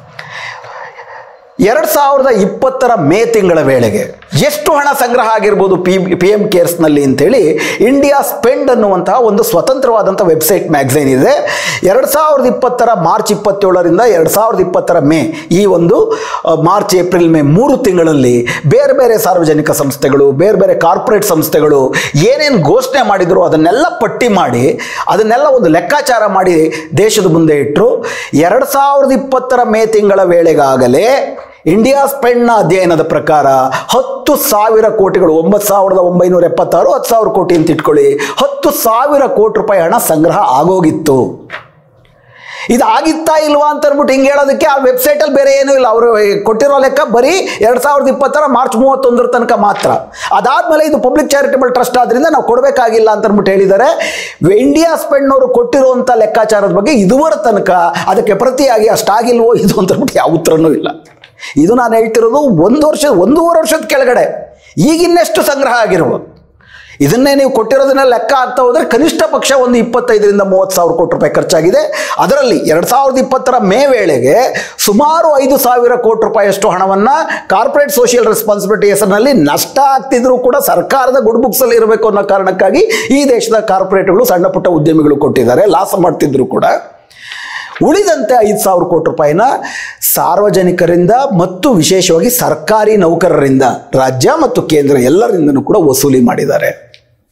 ಎರಡು ಸಾವಿರದ ಇಪ್ಪತ್ತರ ಮೇ ತಿಂಗಳ ವೇಳೆಗೆ ಎಷ್ಟು ಹಣ ಸಂಗ್ರಹ ಆಗಿರ್ಬೋದು ಪಿ ಪಿ ಎಮ್ ಕೇರ್ಸ್ನಲ್ಲಿ ಅಂತೇಳಿ ಇಂಡಿಯಾ ಸ್ಪೆಂಡ್ ಅನ್ನುವಂತಹ ಒಂದು ಸ್ವತಂತ್ರವಾದಂಥ ವೆಬ್ಸೈಟ್ ಮ್ಯಾಗ್ಝೈನ್ ಇದೆ ಎರಡು ಸಾವಿರದ ಇಪ್ಪತ್ತರ ಮಾರ್ಚ್ ಇಪ್ಪತ್ತೇಳರಿಂದ ಎರಡು ಸಾವಿರದ ಇಪ್ಪತ್ತರ ಮೇ ಈ ಒಂದು ಆ, ಮಾರ್ಚ್ ಏಪ್ರಿಲ್ ಮೇ ಮೂರು ತಿಂಗಳಲ್ಲಿ ಬೇರೆ ಬೇರೆ ಸಾರ್ವಜನಿಕ ಸಂಸ್ಥೆಗಳು ಬೇರೆ ಬೇರೆ ಕಾರ್ಪೊರೇಟ್ ಸಂಸ್ಥೆಗಳು ಏನೇನು ಘೋಷಣೆ ಮಾಡಿದ್ರು ಅದನ್ನೆಲ್ಲ ಪಟ್ಟಿ ಮಾಡಿ ಅದನ್ನೆಲ್ಲ ಒಂದು ಲೆಕ್ಕಾಚಾರ ಮಾಡಿ ದೇಶದ ಮುಂದೆ ಇಟ್ಟರು ಎರಡು ಸಾವಿರದ ಇಪ್ಪತ್ತರ ಮೇ ತಿಂಗಳ ವೇಳೆಗಾಗಲೇ ಇಂಡಿಯಾ ಸ್ಪೆಂಡ್ನ ಅಧ್ಯಯನದ ಪ್ರಕಾರ ಹತ್ತು ಸಾವಿರ ಕೋಟಿಗಳು ಒಂಬತ್ತು ಸಾವಿರದ ಒಂಬೈನೂರ ಎಪ್ಪತ್ತಾರು ಹತ್ತು ಸಾವಿರ ಕೋಟಿ ಅಂತ ಇಟ್ಕೊಳ್ಳಿ ಹತ್ತು ಸಾವಿರ ಕೋಟಿ ರೂಪಾಯಿ ಹಣ ಸಂಗ್ರಹ ಆಗೋಗಿತ್ತು ಇದು ಆಗಿತ್ತಾ ಇಲ್ವಾ ಅಂತ ಅಂದ್ಬಿಟ್ಟು ಹಿಂಗೆ ಹೇಳೋದಕ್ಕೆ ಆ ವೆಬ್ಸೈಟಲ್ಲಿ ಬೇರೆ ಏನೂ ಇಲ್ಲ ಅವರು ಕೊಟ್ಟಿರೋ ಲೆಕ್ಕ ಬರೀ ಎರಡು ಸಾವಿರದ ಇಪ್ಪತ್ತರ ಮಾರ್ಚ್ ಮೂವತ್ತೊಂದರ ತನಕ ಮಾತ್ರ ಅದಾದಮೇಲೆ ಇದು ಪಬ್ಲಿಕ್ ಚಾರಿಟಬಲ್ ಟ್ರಸ್ಟ್ ಆದ್ರಿಂದ ನಾವು ಕೊಡಬೇಕಾಗಿಲ್ಲ ಅಂತ ಅಂದ್ಬಿಟ್ಟು ಹೇಳಿದ್ದಾರೆ ಇಂಡಿಯಾ ಸ್ಪೆಂಡ್ನವರು ಕೊಟ್ಟಿರುವಂಥ ಲೆಕ್ಕಾಚಾರದ ಬಗ್ಗೆ ಇದುವರ ತನಕ ಅದಕ್ಕೆ ಪ್ರತಿಯಾಗಿ ಅಷ್ಟಾಗಿಲ್ವೋ ಇದು ಅಂತ ಅಂದ್ಬಿಟ್ಟು ಯಾವ ಉತ್ತರನೂ ಇಲ್ಲ ಇದು ನಾನು ಹೇಳ್ತಿರೋದು ಒಂದು ವರ್ಷ ಒಂದೂವರೆ ವರ್ಷದ ಕೆಳಗಡೆ ಈಗಿನ್ನೆಷ್ಟು ಸಂಗ್ರಹ ಆಗಿರ್ಬೋದು ಇದನ್ನೇ ನೀವು ಕೊಟ್ಟಿರೋದನ್ನ ಲೆಕ್ಕ ಆಗ್ತಾ ಹೋದರೆ ಕನಿಷ್ಠ ಪಕ್ಷ ಒಂದು ಇಪ್ಪತ್ತೈದರಿಂದ ಮೂವತ್ತು ಸಾವಿರ ಕೋಟಿ ರೂಪಾಯಿ ಖರ್ಚಾಗಿದೆ ಅದರಲ್ಲಿ ಎರಡು ಸಾವಿರದ ಇಪ್ಪತ್ತರ ಮೇ ವೇಳೆಗೆ ಸುಮಾರು ಐದು ಸಾವಿರ ಕೋಟಿ ರೂಪಾಯಿಯಷ್ಟು ಹಣವನ್ನು ಕಾರ್ಪೊರೇಟ್ ಸೋಷಿಯಲ್ ರೆಸ್ಪಾನ್ಸಿಬಿಲಿಟಿ ಹೆಸರಿನಲ್ಲಿ ನಷ್ಟ ಆಗ್ತಿದ್ರು ಕೂಡ ಸರ್ಕಾರದ ಗುಡ್ ಬುಕ್ಸಲ್ಲಿ ಇರಬೇಕು ಅನ್ನೋ ಕಾರಣಕ್ಕಾಗಿ ಈ ದೇಶದ ಕಾರ್ಪೊರೇಟ್ಗಳು ಸಣ್ಣ ಪುಟ್ಟ ಉದ್ಯಮಿಗಳು ಕೊಟ್ಟಿದ್ದಾರೆ ಲಾಸ ಮಾಡ್ತಿದ್ರು ಕೂಡ ಉಳಿದಂತೆ ಐದು ಸಾವಿರ ಕೋಟಿ ರೂಪಾಯಿನ ಸಾರ್ವಜನಿಕರಿಂದ ಮತ್ತು ವಿಶೇಷವಾಗಿ ಸರ್ಕಾರಿ ನೌಕರರಿಂದ ರಾಜ್ಯ ಮತ್ತು ಕೇಂದ್ರ ಎಲ್ಲರಿಂದನೂ ಕೂಡ ವಸೂಲಿ ಮಾಡಿದ್ದಾರೆ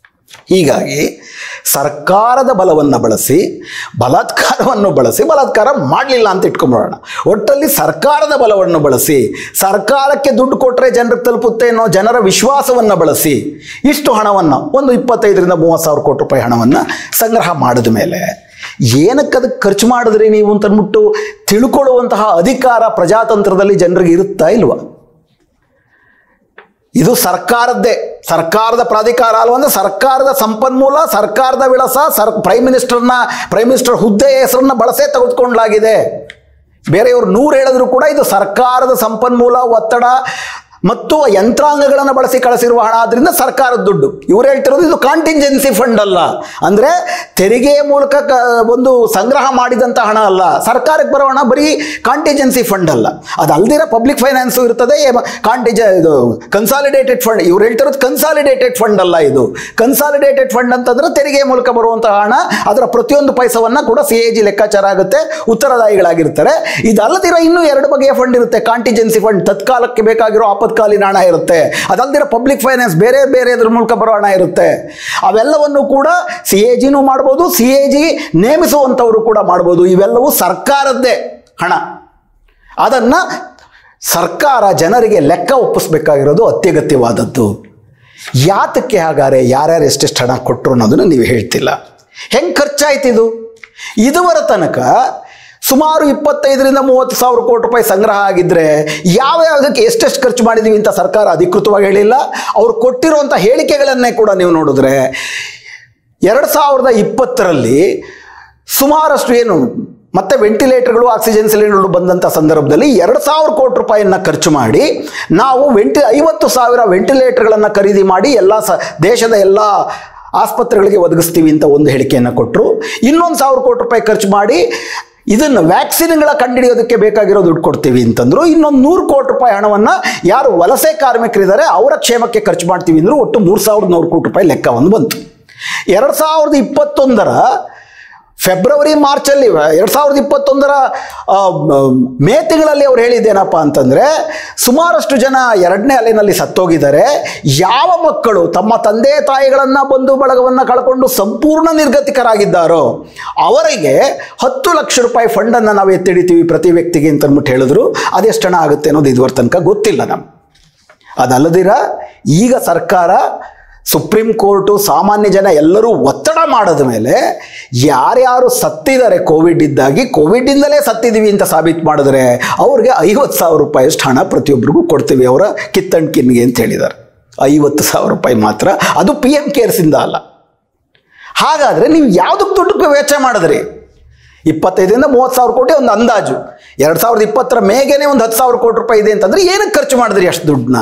ಹೀಗಾಗಿ ಸರ್ಕಾರದ ಬಲವನ್ನು ಬಳಸಿ ಬಲಾತ್ಕಾರವನ್ನು ಬಳಸಿ ಬಲಾತ್ಕಾರ ಮಾಡಲಿಲ್ಲ ಅಂತ ಇಟ್ಕೊಂಬಿಡೋಣ ಒಟ್ಟಲ್ಲಿ ಸರ್ಕಾರದ ಬಲವನ್ನು ಬಳಸಿ ಸರ್ಕಾರಕ್ಕೆ ದುಡ್ಡು ಕೊಟ್ಟರೆ ಜನರಿಗೆ ತಲುಪುತ್ತೆ ಅನ್ನೋ ಜನರ ವಿಶ್ವಾಸವನ್ನು ಬಳಸಿ ಇಷ್ಟು ಹಣವನ್ನು ಒಂದು ಇಪ್ಪತ್ತೈದರಿಂದ ಮೂವತ್ತು ಸಾವಿರ ಕೋಟಿ ರೂಪಾಯಿ ಹಣವನ್ನು ಸಂಗ್ರಹ ಮಾಡಿದ ಮೇಲೆ ಏನಕ್ಕೆ ಅದಕ್ಕೆ ಖರ್ಚು ಮಾಡಿದ್ರಿ ನೀವು ಅಂತ ಅಂದ್ಬಿಟ್ಟು ತಿಳ್ಕೊಳ್ಳುವಂತಹ ಅಧಿಕಾರ ಪ್ರಜಾತಂತ್ರದಲ್ಲಿ ಜನರಿಗೆ ಇರುತ್ತಾ ಇಲ್ವಾ ಇದು ಸರ್ಕಾರದ್ದೇ ಸರ್ಕಾರದ ಪ್ರಾಧಿಕಾರ ಅಲ್ವಂದ್ರೆ ಸರ್ಕಾರದ ಸಂಪನ್ಮೂಲ ಸರ್ಕಾರದ ವಿಳಾಸ ಸರ್ ಪ್ರೈಮ್ ಮಿನಿಸ್ಟರ್ನ ಪ್ರೈಮ್ ಮಿನಿಸ್ಟರ್ ಹುದ್ದೆ ಹೆಸರನ್ನ ಬಳಸೇ ತೆಗೆದುಕೊಳ್ಳಲಾಗಿದೆ ಬೇರೆಯವರು ನೂರು ಹೇಳಿದ್ರು ಕೂಡ ಇದು ಸರ್ಕಾರದ ಸಂಪನ್ಮೂಲ ಒತ್ತಡ ಮತ್ತು ಯಂತ್ರಾಂಗಗಳನ್ನು ಬಳಸಿ ಕಳಿಸಿರುವ ಹಣ ಆದ್ರಿಂದ ಸರ್ಕಾರದ ದುಡ್ಡು ಇವ್ರು ಹೇಳ್ತಿರೋದು ಇದು ಕಾಂಟಿಂಜೆನ್ಸಿ ಫಂಡ್ ಅಲ್ಲ ಅಂದರೆ ತೆರಿಗೆಯ ಮೂಲಕ ಕ ಒಂದು ಸಂಗ್ರಹ ಮಾಡಿದಂಥ ಹಣ ಅಲ್ಲ ಸರ್ಕಾರಕ್ಕೆ ಬರೋ ಹಣ ಬರೀ ಕಾಂಟಿಂಜೆನ್ಸಿ ಫಂಡ್ ಅಲ್ಲ ಅದು ಅಲ್ದಿರ ಪಬ್ಲಿಕ್ ಫೈನಾನ್ಸು ಇರ್ತದೆ ಕಾಂಟಿಜ ಇದು ಕನ್ಸಾಲಿಡೇಟೆಡ್ ಫಂಡ್ ಇವ್ರು ಹೇಳ್ತಿರೋದು ಕನ್ಸಾಲಿಡೇಟೆಡ್ ಫಂಡ್ ಅಲ್ಲ ಇದು ಕನ್ಸಾಲಿಡೇಟೆಡ್ ಫಂಡ್ ಅಂತಂದ್ರೆ ತೆರಿಗೆಯ ಮೂಲಕ ಬರುವಂತಹ ಹಣ ಅದರ ಪ್ರತಿಯೊಂದು ಪೈಸವನ್ನ ಕೂಡ ಸಿ ಎ ಜಿ ಲೆಕ್ಕಾಚಾರ ಆಗುತ್ತೆ ಉತ್ತರದಾಯಿಗಳಾಗಿರ್ತಾರೆ ಇದಲ್ಲದಿರ ಇನ್ನೂ ಎರಡು ಬಗೆಯ ಫಂಡ್ ಇರುತ್ತೆ ಕಾಂಟಿಜೆನ್ಸಿ ಫಂಡ್ ತತ್ಕಾಲಕ್ಕೆ ಬೇಕಾಗಿರೋ ಆಪತ್ಕಾಲೀನ ಹಣ ಇರುತ್ತೆ ಅದಲ್ದಿರ ಪಬ್ಲಿಕ್ ಫೈನಾನ್ಸ್ ಬೇರೆ ಬೇರೆ ಇದ್ರ ಮೂಲಕ ಬರೋ ಹಣ ಇರುತ್ತೆ ಅವೆಲ್ಲವನ್ನು ಕೂಡ ಸಿ ಎ ಜಿನೂ ಮಾಡ್ಬೋದು ಸಿ ಎ ಜಿ ನೇಮಿಸುವಂಥವರು ಕೂಡ ಮಾಡ್ಬೋದು ಇವೆಲ್ಲವೂ ಸರ್ಕಾರದ್ದೇ ಹಣ ಅದನ್ನು ಸರ್ಕಾರ ಜನರಿಗೆ ಲೆಕ್ಕ ಒಪ್ಪಿಸ್ಬೇಕಾಗಿರೋದು ಅತ್ಯಗತ್ಯವಾದದ್ದು ಯಾತಕ್ಕೆ ಹಾಗಾದ್ರೆ ಯಾರ್ಯಾರು ಎಷ್ಟೆಷ್ಟು ಹಣ ಕೊಟ್ಟರು ಅನ್ನೋದನ್ನು ನೀವು ಹೇಳ್ತಿಲ್ಲ ಹೆಂಗೆ ಖರ್ಚಾಯ್ತು ಇದು ಇದುವರ ತನಕ ಸುಮಾರು ಇಪ್ಪತ್ತೈದರಿಂದ ಮೂವತ್ತು ಸಾವಿರ ಕೋಟಿ ರೂಪಾಯಿ ಸಂಗ್ರಹ ಆಗಿದ್ರೆ ಯಾವ ಯಾವುದಕ್ಕೆ ಎಷ್ಟೆಷ್ಟು ಖರ್ಚು ಮಾಡಿದ್ದೀವಿ ಅಂತ ಸರ್ಕಾರ ಅಧಿಕೃತವಾಗಿ ಹೇಳಿಲ್ಲ ಅವ್ರು ಕೊಟ್ಟಿರುವಂಥ ಹೇಳಿಕೆಗಳನ್ನೇ ಕೂಡ ನೀವು ನೋಡಿದ್ರೆ ಎರಡು ಸಾವಿರದ ಇಪ್ಪತ್ತರಲ್ಲಿ ಸುಮಾರಷ್ಟು ಏನು ಮತ್ತೆ ವೆಂಟಿಲೇಟರ್ಗಳು ಆಕ್ಸಿಜನ್ ಸಿಲಿಂಡರ್ಗಳು ಬಂದಂಥ ಸಂದರ್ಭದಲ್ಲಿ ಎರಡು ಸಾವಿರ ಕೋಟಿ ರೂಪಾಯಿಯನ್ನು ಖರ್ಚು ಮಾಡಿ ನಾವು ವೆಂಟಿ ಐವತ್ತು ಸಾವಿರ ವೆಂಟಿಲೇಟರ್ಗಳನ್ನು ಖರೀದಿ ಮಾಡಿ ಎಲ್ಲ ಸ ದೇಶದ ಎಲ್ಲ ಆಸ್ಪತ್ರೆಗಳಿಗೆ ಒದಗಿಸ್ತೀವಿ ಅಂತ ಒಂದು ಹೇಳಿಕೆಯನ್ನು ಕೊಟ್ಟರು ಇನ್ನೊಂದು ಸಾವಿರ ಕೋಟಿ ರೂಪಾಯಿ ಖರ್ಚು ಮಾಡಿ ಇದನ್ನು ವ್ಯಾಕ್ಸಿನ್ಗಳ ಕಂಡುಹಿಡಿಯೋದಕ್ಕೆ ಬೇಕಾಗಿರೋ ದುಡ್ಡು ಕೊಡ್ತೀವಿ ಅಂತಂದ್ರು ಇನ್ನೊಂದು ನೂರು ಕೋಟಿ ರೂಪಾಯಿ ಹಣವನ್ನು ಯಾರು ವಲಸೆ ಕಾರ್ಮಿಕರಿದ್ದಾರೆ ಅವರ ಕ್ಷೇಮಕ್ಕೆ ಖರ್ಚು ಮಾಡ್ತೀವಿ ಅಂದರು ಒಟ್ಟು ಮೂರು ಸಾವಿರದ ನೂರು ಕೋಟಿ ರೂಪಾಯಿ ಲೆಕ್ಕ ಒಂದು ಬಂತು ಎರಡು ಸಾವಿರದ ಇಪ್ಪತ್ತೊಂದರ ಫೆಬ್ರವರಿ ಮಾರ್ಚಲ್ಲಿ ಎರಡು ಸಾವಿರದ ಇಪ್ಪತ್ತೊಂದರ ಆ, ಮ- ಮೇ ತಿಂಗಳಲ್ಲಿ ಅವ್ರು ಹೇಳಿದ್ದೇನಪ್ಪ ಅಂತಂದರೆ ಸುಮಾರಷ್ಟು ಜನ ಎರಡನೇ ಅಲೆನಲ್ಲಿ ಸತ್ತೋಗಿದ್ದಾರೆ ಯಾವ ಮಕ್ಕಳು ತಮ್ಮ ತಂದೆ ತಾಯಿಗಳನ್ನು ಬಂಧು ಬಳಗವನ್ನು ಕಳ್ಕೊಂಡು ಸಂಪೂರ್ಣ ನಿರ್ಗತಿಕರಾಗಿದ್ದಾರೋ ಅವರಿಗೆ ಹತ್ತು ಲಕ್ಷ ರೂಪಾಯಿ ಫಂಡನ್ನು ನಾವು ಎತ್ತಿಡಿತೀವಿ ಪ್ರತಿ ವ್ಯಕ್ತಿಗೆ ಅಂತ ಅಂದ್ಬಿಟ್ಟು ಹೇಳಿದ್ರು ಅದೆಷ್ಟು ಹಣ ಆಗುತ್ತೆ ಅನ್ನೋದು ಇದುವರೆ ತನಕ ಗೊತ್ತಿಲ್ಲ ನಮ್ಗೆ ಅದಲ್ಲದಿರ ಈಗ ಸರ್ಕಾರ ಸುಪ್ರೀಂ ಕೋರ್ಟು ಸಾಮಾನ್ಯ ಜನ ಎಲ್ಲರೂ ಒತ್ತಡ ಮಾಡದ ಮೇಲೆ ಯಾರ್ಯಾರು ಸತ್ತಿದ್ದಾರೆ ಕೋವಿಡ್ ಇದ್ದಾಗಿ ಕೋವಿಡ್ನಿಂದಲೇ ಸತ್ತಿದ್ದೀವಿ ಅಂತ ಸಾಬೀತು ಮಾಡಿದ್ರೆ ಅವ್ರಿಗೆ ಐವತ್ತು ಸಾವಿರ ರೂಪಾಯಿಯಷ್ಟು ಹಣ ಪ್ರತಿಯೊಬ್ಬರಿಗೂ ಕೊಡ್ತೀವಿ ಅವರ ಕಿತ್ತಣ್ಕಿನ್ಗೆ ಅಂತ ಹೇಳಿದ್ದಾರೆ ಐವತ್ತು ಸಾವಿರ ರೂಪಾಯಿ ಮಾತ್ರ ಅದು ಪಿ ಎಮ್ ಕೇರ್ಸಿಂದ ಅಲ್ಲ ಹಾಗಾದರೆ ನೀವು ಯಾವುದಕ್ಕೆ ದುಡ್ಡು ವೆಚ್ಚ ಮಾಡಿದ್ರಿ ಇಪ್ಪತ್ತೈದರಿಂದ ಮೂವತ್ತು ಸಾವಿರ ಕೋಟಿ ಒಂದು ಅಂದಾಜು ಎರಡು ಸಾವಿರದ ಇಪ್ಪತ್ತರ ಮೇಗೇನೆ ಒಂದು ಹತ್ತು ಸಾವಿರ ಕೋಟಿ ರೂಪಾಯಿ ಇದೆ ಅಂತಂದ್ರೆ ಏನಕ್ಕೆ ಖರ್ಚು ಮಾಡಿದ್ರಿ ಅಷ್ಟು ದುಡ್ಡನ್ನ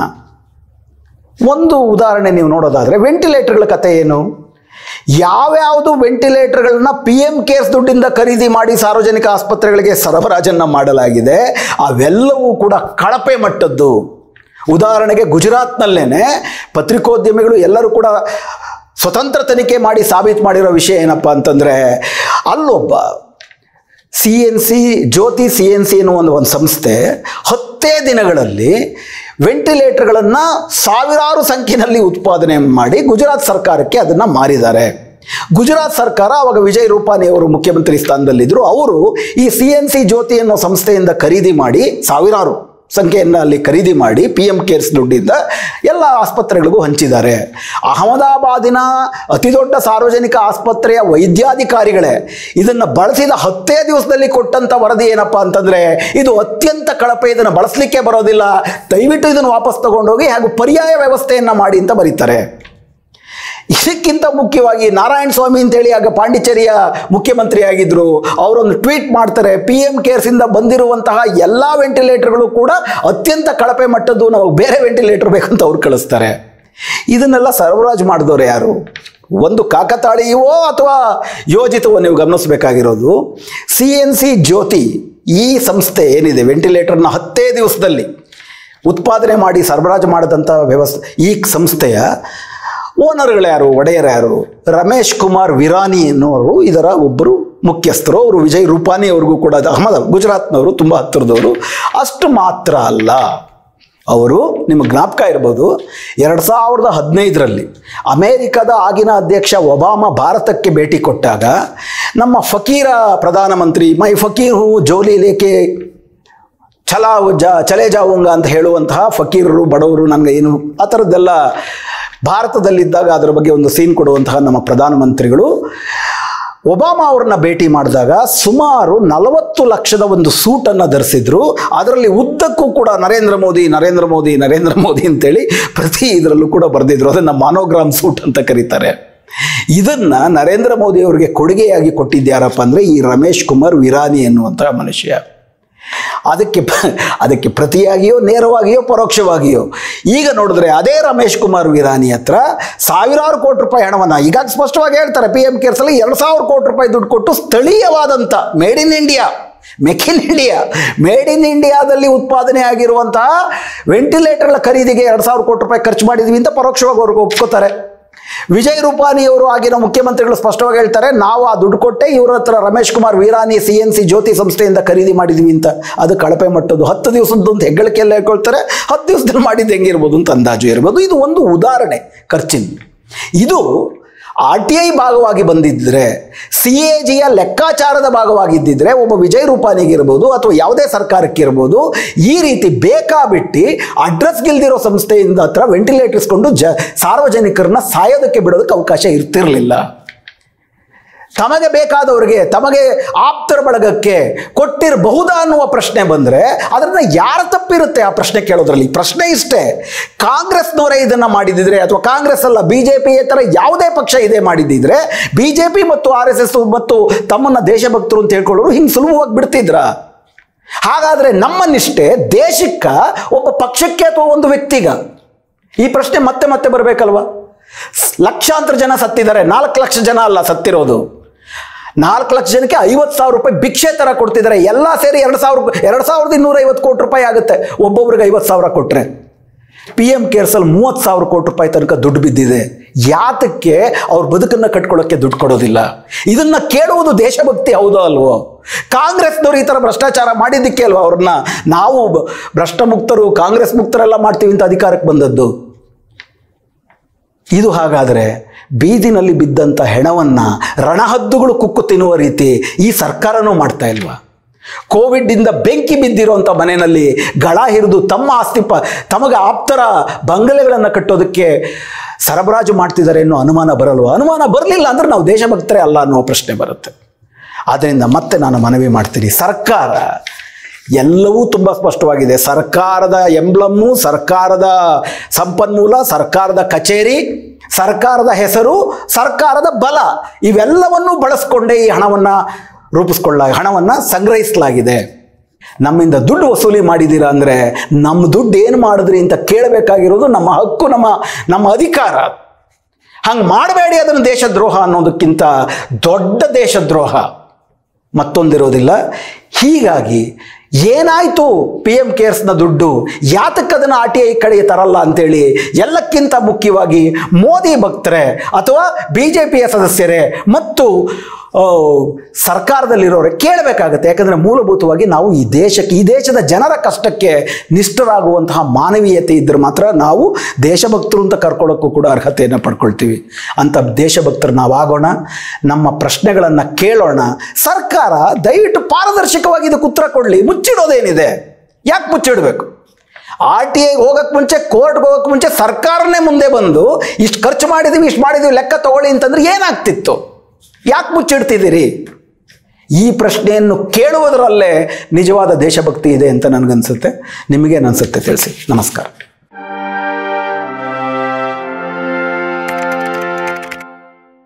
ಒಂದು ಉದಾಹರಣೆ ನೀವು ನೋಡೋದಾದರೆ ವೆಂಟಿಲೇಟರ್ಗಳ ಕತೆ ಏನು ಯಾವ್ಯಾವುದು ವೆಂಟಿಲೇಟರ್ಗಳನ್ನ ಪಿ ಎಂ ಕೇರ್ಸ್ ದುಡ್ಡಿಂದ ಖರೀದಿ ಮಾಡಿ ಸಾರ್ವಜನಿಕ ಆಸ್ಪತ್ರೆಗಳಿಗೆ ಸರಬರಾಜನ್ನು ಮಾಡಲಾಗಿದೆ ಅವೆಲ್ಲವೂ ಕೂಡ ಕಳಪೆ ಮಟ್ಟದ್ದು ಉದಾಹರಣೆಗೆ ಗುಜರಾತ್ನಲ್ಲೇನೆ ಪತ್ರಿಕೋದ್ಯಮಿಗಳು ಎಲ್ಲರೂ ಕೂಡ ಸ್ವತಂತ್ರ ತನಿಖೆ ಮಾಡಿ ಸಾಬೀತು ಮಾಡಿರೋ ವಿಷಯ ಏನಪ್ಪ ಅಂತಂದರೆ ಅಲ್ಲೊಬ್ಬ C N C Jyothi C N C ಎನ್ನುವ ಒಂದು ಒಂದು ಸಂಸ್ಥೆ ಹತ್ತೇ ದಿನಗಳಲ್ಲಿ ವೆಂಟಿಲೇಟರ್ಗಳನ್ನು ಸಾವಿರಾರು ಸಂಖ್ಯೆಯಲ್ಲಿ ಉತ್ಪಾದನೆ ಮಾಡಿ ಗುಜರಾತ್ ಸರ್ಕಾರಕ್ಕೆ ಅದನ್ನು ಮಾರಿದ್ದಾರೆ ಗುಜರಾತ್ ಸರ್ಕಾರ ಅವಾಗ ವಿಜಯ್ ರೂಪಾನಿ ಅವರು ಮುಖ್ಯಮಂತ್ರಿ ಸ್ಥಾನದಲ್ಲಿದ್ದರು ಅವರು ಈ ಸಿ ಎನ್ ಸಿ ಜ್ಯೋತಿ ಅನ್ನೋ ಸಂಸ್ಥೆಯಿಂದ ಖರೀದಿ ಮಾಡಿ ಸಾವಿರಾರು ಸಂಖ್ಯೆಯನ್ನು ಅಲ್ಲಿ ಖರೀದಿ ಮಾಡಿ ಪಿ ಎಂ ಕೇರ್ಸ್ ದುಡ್ಡಿಂದ ಎಲ್ಲ ಆಸ್ಪತ್ರೆಗಳಿಗೂ ಹಂಚಿದ್ದಾರೆ ಅಹಮದಾಬಾದಿನ ಅತಿ ದೊಡ್ಡ ಸಾರ್ವಜನಿಕ ಆಸ್ಪತ್ರೆಯ ವೈದ್ಯಾಧಿಕಾರಿಗಳೇ ಇದನ್ನು ಬಳಸಿದ ಹತ್ತೇ ದಿವಸದಲ್ಲಿ ಕೊಟ್ಟಂಥ ವರದಿ ಏನಪ್ಪ ಅಂತಂದರೆ ಇದು ಅತ್ಯಂತ ಕಳಪೆ ಇದನ್ನು ಬಳಸಲಿಕ್ಕೆ ಬರೋದಿಲ್ಲ ದಯವಿಟ್ಟು ಇದನ್ನು ವಾಪಸ್ ತಗೊಂಡೋಗಿ ಹಾಗೂ ಪರ್ಯಾಯ ವ್ಯವಸ್ಥೆಯನ್ನು ಮಾಡಿ ಅಂತ ಬರೀತಾರೆ ಇದಕ್ಕಿಂತ ಮುಖ್ಯವಾಗಿ ನಾರಾಯಣ ಸ್ವಾಮಿ ಅಂತೇಳಿ ಆಗ ಪಾಂಡಿಚೇರಿಯ ಮುಖ್ಯಮಂತ್ರಿ ಆಗಿದ್ರು ಅವರೊಂದು ಟ್ವೀಟ್ ಮಾಡ್ತಾರೆ ಪಿ ಎಂ ಕೇರ್ಸಿಂದ ಬಂದಿರುವಂತಹ ಎಲ್ಲ ವೆಂಟಿಲೇಟರ್ಗಳು ಕೂಡ ಅತ್ಯಂತ ಕಳಪೆ ಮಟ್ಟದ್ದು ನಾವು ಬೇರೆ ವೆಂಟಿಲೇಟರ್ ಬೇಕಂತ ಅವ್ರು ಕಳಿಸ್ತಾರೆ ಇದನ್ನೆಲ್ಲ ಸರಬರಾಜು ಮಾಡಿದವರು ಯಾರು ಒಂದು ಕಾಕತಾಳೀಯವೋ ಅಥವಾ ಯೋಜಿತವೋ ನೀವು ಗಮನಿಸಬೇಕಾಗಿರೋದು ಸಿ ಎನ್ ಸಿ ಜ್ಯೋತಿ ಈ ಸಂಸ್ಥೆ ಏನಿದೆ ವೆಂಟಿಲೇಟರ್ನ ಹತ್ತೇ ದಿವಸದಲ್ಲಿ ಉತ್ಪಾದನೆ ಮಾಡಿ ಸರಬರಾಜು ಮಾಡಿದಂಥ ವ್ಯವಸ್ಥೆ ಈ ಸಂಸ್ಥೆಯ ಓನರ್ಗಳು ಯಾರು ಒಡೆಯರು ಯಾರು ರಮೇಶ್ ಕುಮಾರ್ ವಿರಾನಿ ಎನ್ನುವರು ಇದರ ಒಬ್ಬರು ಮುಖ್ಯಸ್ಥರು ಅವರು ವಿಜಯ್ ರೂಪಾನಿ ಅವ್ರಿಗೂ ಕೂಡ ಅದು ಅಹಮದ ಗುಜರಾತ್ನವರು ತುಂಬ ಹತ್ತಿರದವರು ಅಷ್ಟು ಮಾತ್ರ ಅಲ್ಲ ಅವರು ನಿಮಗೆ ಜ್ಞಾಪಕ ಇರ್ಬೋದು ಎರಡು ಸಾವಿರದ ಹದಿನೈದರಲ್ಲಿ ಅಮೇರಿಕದ ಆಗಿನ ಅಧ್ಯಕ್ಷ ಒಬಾಮ ಭಾರತಕ್ಕೆ ಭೇಟಿ ಕೊಟ್ಟಾಗ ನಮ್ಮ ಫಕೀರ ಪ್ರಧಾನಮಂತ್ರಿ ಮೈ ಫಕೀರು ಜೋಲಿ ಲೇಕೆ ಛಲಾವ್ ಜ ಚಲೆ ಜಾವುಂಗ ಅಂತ ಹೇಳುವಂತಹ ಫಕೀರರು ಬಡವರು ನನಗೆ ಏನು ಆ ಥರದ್ದೆಲ್ಲ ಭಾರತದಲ್ಲಿದ್ದಾಗ ಅದರ ಬಗ್ಗೆ ಒಂದು ಸೀನ್ ಕೊಡುವಂತಹ ನಮ್ಮ ಪ್ರಧಾನಮಂತ್ರಿಗಳು ಒಬಾಮಾ ಅವ್ರನ್ನ ಭೇಟಿ ಮಾಡಿದಾಗ ಸುಮಾರು ನಲವತ್ತು ಲಕ್ಷದ ಒಂದು ಸೂಟನ್ನು ಧರಿಸಿದ್ರು ಅದರಲ್ಲಿ ಉದ್ದಕ್ಕೂ ಕೂಡ ನರೇಂದ್ರ ಮೋದಿ ನರೇಂದ್ರ ಮೋದಿ ನರೇಂದ್ರ ಮೋದಿ ಅಂತೇಳಿ ಪ್ರತಿ ಇದರಲ್ಲೂ ಕೂಡ ಬರೆದಿದ್ರು ಅದನ್ನು ಮಾನೋಗ್ರಾಮ್ ಸೂಟ್ ಅಂತ ಕರೀತಾರೆ ಇದನ್ನ ನರೇಂದ್ರ ಮೋದಿ ಅವರಿಗೆ ಕೊಡುಗೆಯಾಗಿ ಕೊಟ್ಟಿದ್ಯಾರಪ್ಪ ಅಂದರೆ ಈ ರಮೇಶ್ ಕುಮಾರ್ ವಿರಾನಿ ಎನ್ನುವಂತಹ ಮನುಷ್ಯ ಅದಕ್ಕೆ ಪ- ಅದಕ್ಕೆ ಪ್ರತಿಯಾಗಿಯೋ ನೇರವಾಗಿಯೋ ಪರೋಕ್ಷವಾಗಿಯೋ ಈಗ ನೋಡಿದ್ರೆ ಅದೇ ರಮೇಶ್ ಕುಮಾರ್ ವಿರಾನಿ ಹತ್ರ ಸಾವಿರಾರು ಕೋಟಿ ರೂಪಾಯಿ ಹಣವನ್ನು ಈಗ ಸ್ಪಷ್ಟವಾಗಿ ಹೇಳ್ತಾರೆ ಪಿ ಎಂ ಕೇರ್ಸಲ್ಲಿ ಎರಡು ಸಾವಿರ ಕೋಟಿ ರೂಪಾಯಿ ದುಡ್ಡು ಕೊಟ್ಟು ಸ್ಥಳೀಯವಾದಂಥ made in India make in India made in ಇಂಡಿಯಾದಲ್ಲಿ ಉತ್ಪಾದನೆ ಆಗಿರುವಂತಹ ವೆಂಟಿಲೇಟರ್ಗಳ ಖರೀದಿಗೆ ಎರಡು ಸಾವಿರ ಕೋಟಿ ರೂಪಾಯಿ ಖರ್ಚು ಮಾಡಿದ್ವಿ ಅಂತ ಪರೋಕ್ಷವಾಗಿ ಅವ್ರಿಗೆ ಒಪ್ಕೋತಾರೆ ವಿಜಯ್ ರೂಪಾನಿ ಅವರು ಆಗಿನ ಮುಖ್ಯಮಂತ್ರಿಗಳು ಸ್ಪಷ್ಟವಾಗಿ ಹೇಳ್ತಾರೆ ನಾವು ಆ ದುಡ್ಡು ಕೊಟ್ಟೆ ಇವ್ರ ಹತ್ರ Ramesh Kumar Veerani C N C Jyothi ಸಂಸ್ಥೆಯಿಂದ ಖರೀದಿ ಮಾಡಿದ್ವಿ ಅಂತ ಅದು ಕಳಪೆ ಮಟ್ಟದ್ದು ಹತ್ತು ದಿವಸದ್ದು ಅಂತ ಹೆಗ್ಗಳಿಕೆಲ್ಲ ಹೇಳ್ಕೊಳ್ತಾರೆ ಹತ್ತು ದಿವಸದಲ್ಲಿ ಮಾಡಿದ್ದು ಹೆಂಗಿರ್ಬೋದು ಅಂತ ಅಂದಾಜು ಇರ್ಬೋದು ಇದು ಒಂದು ಉದಾಹರಣೆ ಖರ್ಚಿನ ಇದು ಆರ್ ಟಿ ಐ ಭಾಗವಾಗಿ ಬಂದಿದ್ದರೆ ಸಿ ಎ ಜಿಯ ಲೆಕ್ಕಾಚಾರದ ಭಾಗವಾಗಿದ್ದಿದ್ರೆ ಒಬ್ಬ ವಿಜಯ್ ರೂಪಾನಿಗಿರ್ಬೋದು ಅಥವಾ ಯಾವುದೇ ಸರ್ಕಾರಕ್ಕಿರ್ಬೋದು ಈ ರೀತಿ ಬೇಕಾಬಿಟ್ಟು ಅಡ್ರೆಸ್ ಗಿಲ್ದಿರೋ ಸಂಸ್ಥೆಯಿಂದ ಹತ್ರ ವೆಂಟಿಲೇಟರ್ಸ್ಕೊಂಡು ಜ ಸಾರ್ವಜನಿಕರನ್ನ ಸಾಯೋದಕ್ಕೆ ಬಿಡೋದಕ್ಕೆ ಅವಕಾಶ ಇರ್ತಿರಲಿಲ್ಲ ತಮಗೆ ಬೇಕಾದವರಿಗೆ ತಮಗೆ ಆಪ್ತರ ಬಳಗಕ್ಕೆ ಕೊಟ್ಟಿರಬಹುದಾ ಅನ್ನುವ ಪ್ರಶ್ನೆ ಬಂದರೆ ಅದರಿಂದ ಯಾರ ತಪ್ಪಿರುತ್ತೆ ಆ ಪ್ರಶ್ನೆ ಕೇಳೋದ್ರಲ್ಲಿ ಪ್ರಶ್ನೆ ಇಷ್ಟೇ ಕಾಂಗ್ರೆಸ್ನವರೇ ಇದನ್ನು ಮಾಡಿದಿದ್ರೆ ಅಥವಾ ಕಾಂಗ್ರೆಸ್ ಅಲ್ಲ ಬಿ ಜೆ ಪಿ ಥರ ಯಾವುದೇ ಪಕ್ಷ ಇದೇ ಮಾಡಿದ್ದಿದ್ರೆ ಬಿ ಜೆ ಪಿ ಮತ್ತು ಆರ್ ಎಸ್ ಎಸ್ ಮತ್ತು ತಮ್ಮನ್ನ ದೇಶಭಕ್ತರು ಅಂತ ಹೇಳ್ಕೊಳ್ಳೋರು ಹಿಂಗೆ ಸುಲಭವಾಗಿ ಬಿಡ್ತಿದ್ರ ಹಾಗಾದರೆ ನಮ್ಮ ನಿಷ್ಠೆ ದೇಶಕ್ಕ ಒಬ್ಬ ಪಕ್ಷಕ್ಕೆ ಅಥವಾ ಒಂದು ವ್ಯಕ್ತಿಗ ಈ ಪ್ರಶ್ನೆ ಮತ್ತೆ ಮತ್ತೆ ಬರಬೇಕಲ್ವಾ ಲಕ್ಷಾಂತರ ಜನ ಸತ್ತಿದ್ದಾರೆ ನಾಲ್ಕು ಲಕ್ಷ ಜನ ಅಲ್ಲ ಸತ್ತಿರೋದು ನಾಲ್ಕು ಲಕ್ಷ ಜನಕ್ಕೆ ಐವತ್ತು ಸಾವಿರ ರೂಪಾಯಿ ಭಿಕ್ಷೆ ಥರ ಕೊಡ್ತಿದ್ದಾರೆ ಎಲ್ಲ ಸೇರಿ ಎರಡು ಸಾವಿರ ಎರಡು ಸಾವಿರದ ಇನ್ನೂರ ಐವತ್ತು ಕೋಟಿ ರೂಪಾಯಿ ಆಗುತ್ತೆ ಒಬ್ಬೊಬ್ರಿಗೆ ಐವತ್ತು ಸಾವಿರ ಕೊಟ್ಟರೆ ಪಿ ಎಮ್ ಕೇರ್ಸಲ್ಲಿ ಮೂವತ್ತು ಸಾವಿರ ಕೋಟಿ ರೂಪಾಯಿ ತನಕ ದುಡ್ಡು ಬಿದ್ದಿದೆ ಯಾತಕ್ಕೆ ಅವ್ರ ಬದುಕನ್ನು ಕಟ್ಕೊಳ್ಳೋಕ್ಕೆ ದುಡ್ಡು ಕೊಡೋದಿಲ್ಲ ಇದನ್ನ ಕೇಳುವುದು ದೇಶಭಕ್ತಿ ಹೌದೋ ಅಲ್ವೋ ಕಾಂಗ್ರೆಸ್ನವ್ರು ಈ ಥರ ಭ್ರಷ್ಟಾಚಾರ ಮಾಡಿದ್ದಕ್ಕೆ ಅಲ್ವಾ ಅವ್ರನ್ನ ನಾವು ಬ- ಭ್ರಷ್ಟ ಮುಕ್ತರು ಕಾಂಗ್ರೆಸ್ ಮುಕ್ತರೆಲ್ಲ ಮಾಡ್ತೀವಿ ಅಂತ ಅಧಿಕಾರಕ್ಕೆ ಬಂದದ್ದು ಇದು ಹಾಗಾದರೆ ಬೀದಿನಲ್ಲಿ ಬಿದ್ದಂಥ ಹೆಣವನ್ನು ರಣಹದ್ದುಗಳು ಕುಕ್ಕು ತಿನ್ನುವ ರೀತಿ ಈ ಸರ್ಕಾರನೂ ಮಾಡ್ತಾ ಇಲ್ವಾ ಕೋವಿಡ್ನಿಂದ ಬೆಂಕಿ ಬಿದ್ದಿರುವಂಥ ಮನೆಯಲ್ಲಿ ಗಳ ಹಿರಿದು ತಮ್ಮ ಆಸ್ತಿ ಪ ತಮಗೆ ಆಪ್ತರ ಬಂಗಲೆಗಳನ್ನು ಕಟ್ಟೋದಕ್ಕೆ ಸರಬರಾಜು ಮಾಡ್ತಿದ್ದಾರೆ ಅನ್ನೋ ಅನುಮಾನ ಬರಲ್ವ ಅನುಮಾನ ಬರಲಿಲ್ಲ ಅಂದ್ರೆ ನಾವು ದೇಶಭಕ್ತರೇ ಅಲ್ಲ ಅನ್ನೋ ಪ್ರಶ್ನೆ ಬರುತ್ತೆ ಆದ್ದರಿಂದ ಮತ್ತೆ ನಾನು ಮನವಿ ಮಾಡ್ತೀನಿ ಸರ್ಕಾರ ಎಲ್ಲವೂ ತುಂಬ ಸ್ಪಷ್ಟವಾಗಿದೆ ಸರ್ಕಾರದ ಎಂಬ್ಲಮ್ಮು ಸರ್ಕಾರದ ಸಂಪನ್ಮೂಲ ಸರ್ಕಾರದ ಕಚೇರಿ ಸರ್ಕಾರದ ಹೆಸರು ಸರ್ಕಾರದ ಬಲ ಇವೆಲ್ಲವನ್ನೂ ಬಳಸ್ಕೊಂಡೇ ಈ ಹಣವನ್ನು ರೂಪಿಸ್ಕೊಳ್ಳ ಹಣವನ್ನು ಸಂಗ್ರಹಿಸಲಾಗಿದೆ ನಮ್ಮಿಂದ ದುಡ್ಡು ವಸೂಲಿ ಮಾಡಿದ್ದೀರಾ ಅಂದರೆ ನಮ್ಮ ದುಡ್ಡು ಏನು ಮಾಡಿದ್ರಿ ಅಂತ ಕೇಳಬೇಕಾಗಿರೋದು ನಮ್ಮ ಹಕ್ಕು ನಮ್ಮ ನಮ್ಮ ಅಧಿಕಾರ ಹಂಗೆ ಮಾಡಬೇಡಿ ಅದನ್ನು ದೇಶದ್ರೋಹ ಅನ್ನೋದಕ್ಕಿಂತ ದೊಡ್ಡ ದೇಶದ್ರೋಹ ಮತ್ತೊಂದಿರೋದಿಲ್ಲ ಹೀಗಾಗಿ ಏನಾಯಿತು ಪಿ ಎಮ್ ಕೇರ್ಸ್ನ ದುಡ್ಡು ಯಾತಕ್ಕೆ ಅದನ್ನು ಆರ್ ಟಿ ಐ ಕಡೆಗೆ ತರಲ್ಲ ಅಂತೇಳಿ ಎಲ್ಲಕ್ಕಿಂತ ಮುಖ್ಯವಾಗಿ ಮೋದಿ ಭಕ್ತರೇ ಅಥವಾ ಬಿ ಜೆ ಪಿಯ ಸದಸ್ಯರೇ ಮತ್ತು ಆ, ಸರ್ಕಾರದಲ್ಲಿರೋರೆ ಕೇಳಬೇಕಾಗತ್ತೆ ಯಾಕಂದರೆ ಮೂಲಭೂತವಾಗಿ ನಾವು ಈ ದೇಶಕ್ಕೆ ಈ ದೇಶದ ಜನರ ಕಷ್ಟಕ್ಕೆ ನಿಷ್ಠರಾಗುವಂತಹ ಮಾನವೀಯತೆ ಇದ್ದರೆ ಮಾತ್ರ ನಾವು ದೇಶಭಕ್ತರು ಅಂತ ಕರ್ಕೊಳ್ಳೋಕ್ಕೂ ಕೂಡ ಅರ್ಹತೆಯನ್ನು ಪಡ್ಕೊಳ್ತೀವಿ ಅಂತ ದೇಶಭಕ್ತರು ನಾವಾಗೋಣ ನಮ್ಮ ಪ್ರಶ್ನೆಗಳನ್ನು ಕೇಳೋಣ ಸರ್ಕಾರ ದಯವಿಟ್ಟು ಪಾರದರ್ಶಕವಾಗಿ ಇದಕ್ಕೆ ಉತ್ತರ ಕೊಡಲಿ ಮುಚ್ಚಿಡೋದೇನಿದೆ ಯಾಕೆ ಮುಚ್ಚಿಡಬೇಕು ಆರ್ ಟಿ ಐ ಹೋಗಕ್ಕೆ ಮುಂಚೆ ಕೋರ್ಟ್ಗೆ ಹೋಗಕ್ಕೆ ಮುಂಚೆ ಸರ್ಕಾರನೇ ಮುಂದೆ ಬಂದು ಇಷ್ಟು ಖರ್ಚು ಮಾಡಿದ್ದೀವಿ ಇಷ್ಟು ಮಾಡಿದ್ದೀವಿ ಲೆಕ್ಕ ತಗೊಳ್ಳಿ ಅಂತಂದ್ರೆ ಏನಾಗ್ತಿತ್ತು ಯಾಕೆ ಮುಚ್ಚಿಡ್ತಿದ್ದೀರಿ ಈ ಪ್ರಶ್ನೆಯನ್ನು ಕೇಳುವುದರಲ್ಲೇ ನಿಜವಾದ ದೇಶಭಕ್ತಿ ಇದೆ ಅಂತ ನನಗನ್ಸುತ್ತೆ ನಿಮಗೇನು ಅನ್ಸುತ್ತೆ ತಿಳಿಸಿ ನಮಸ್ಕಾರ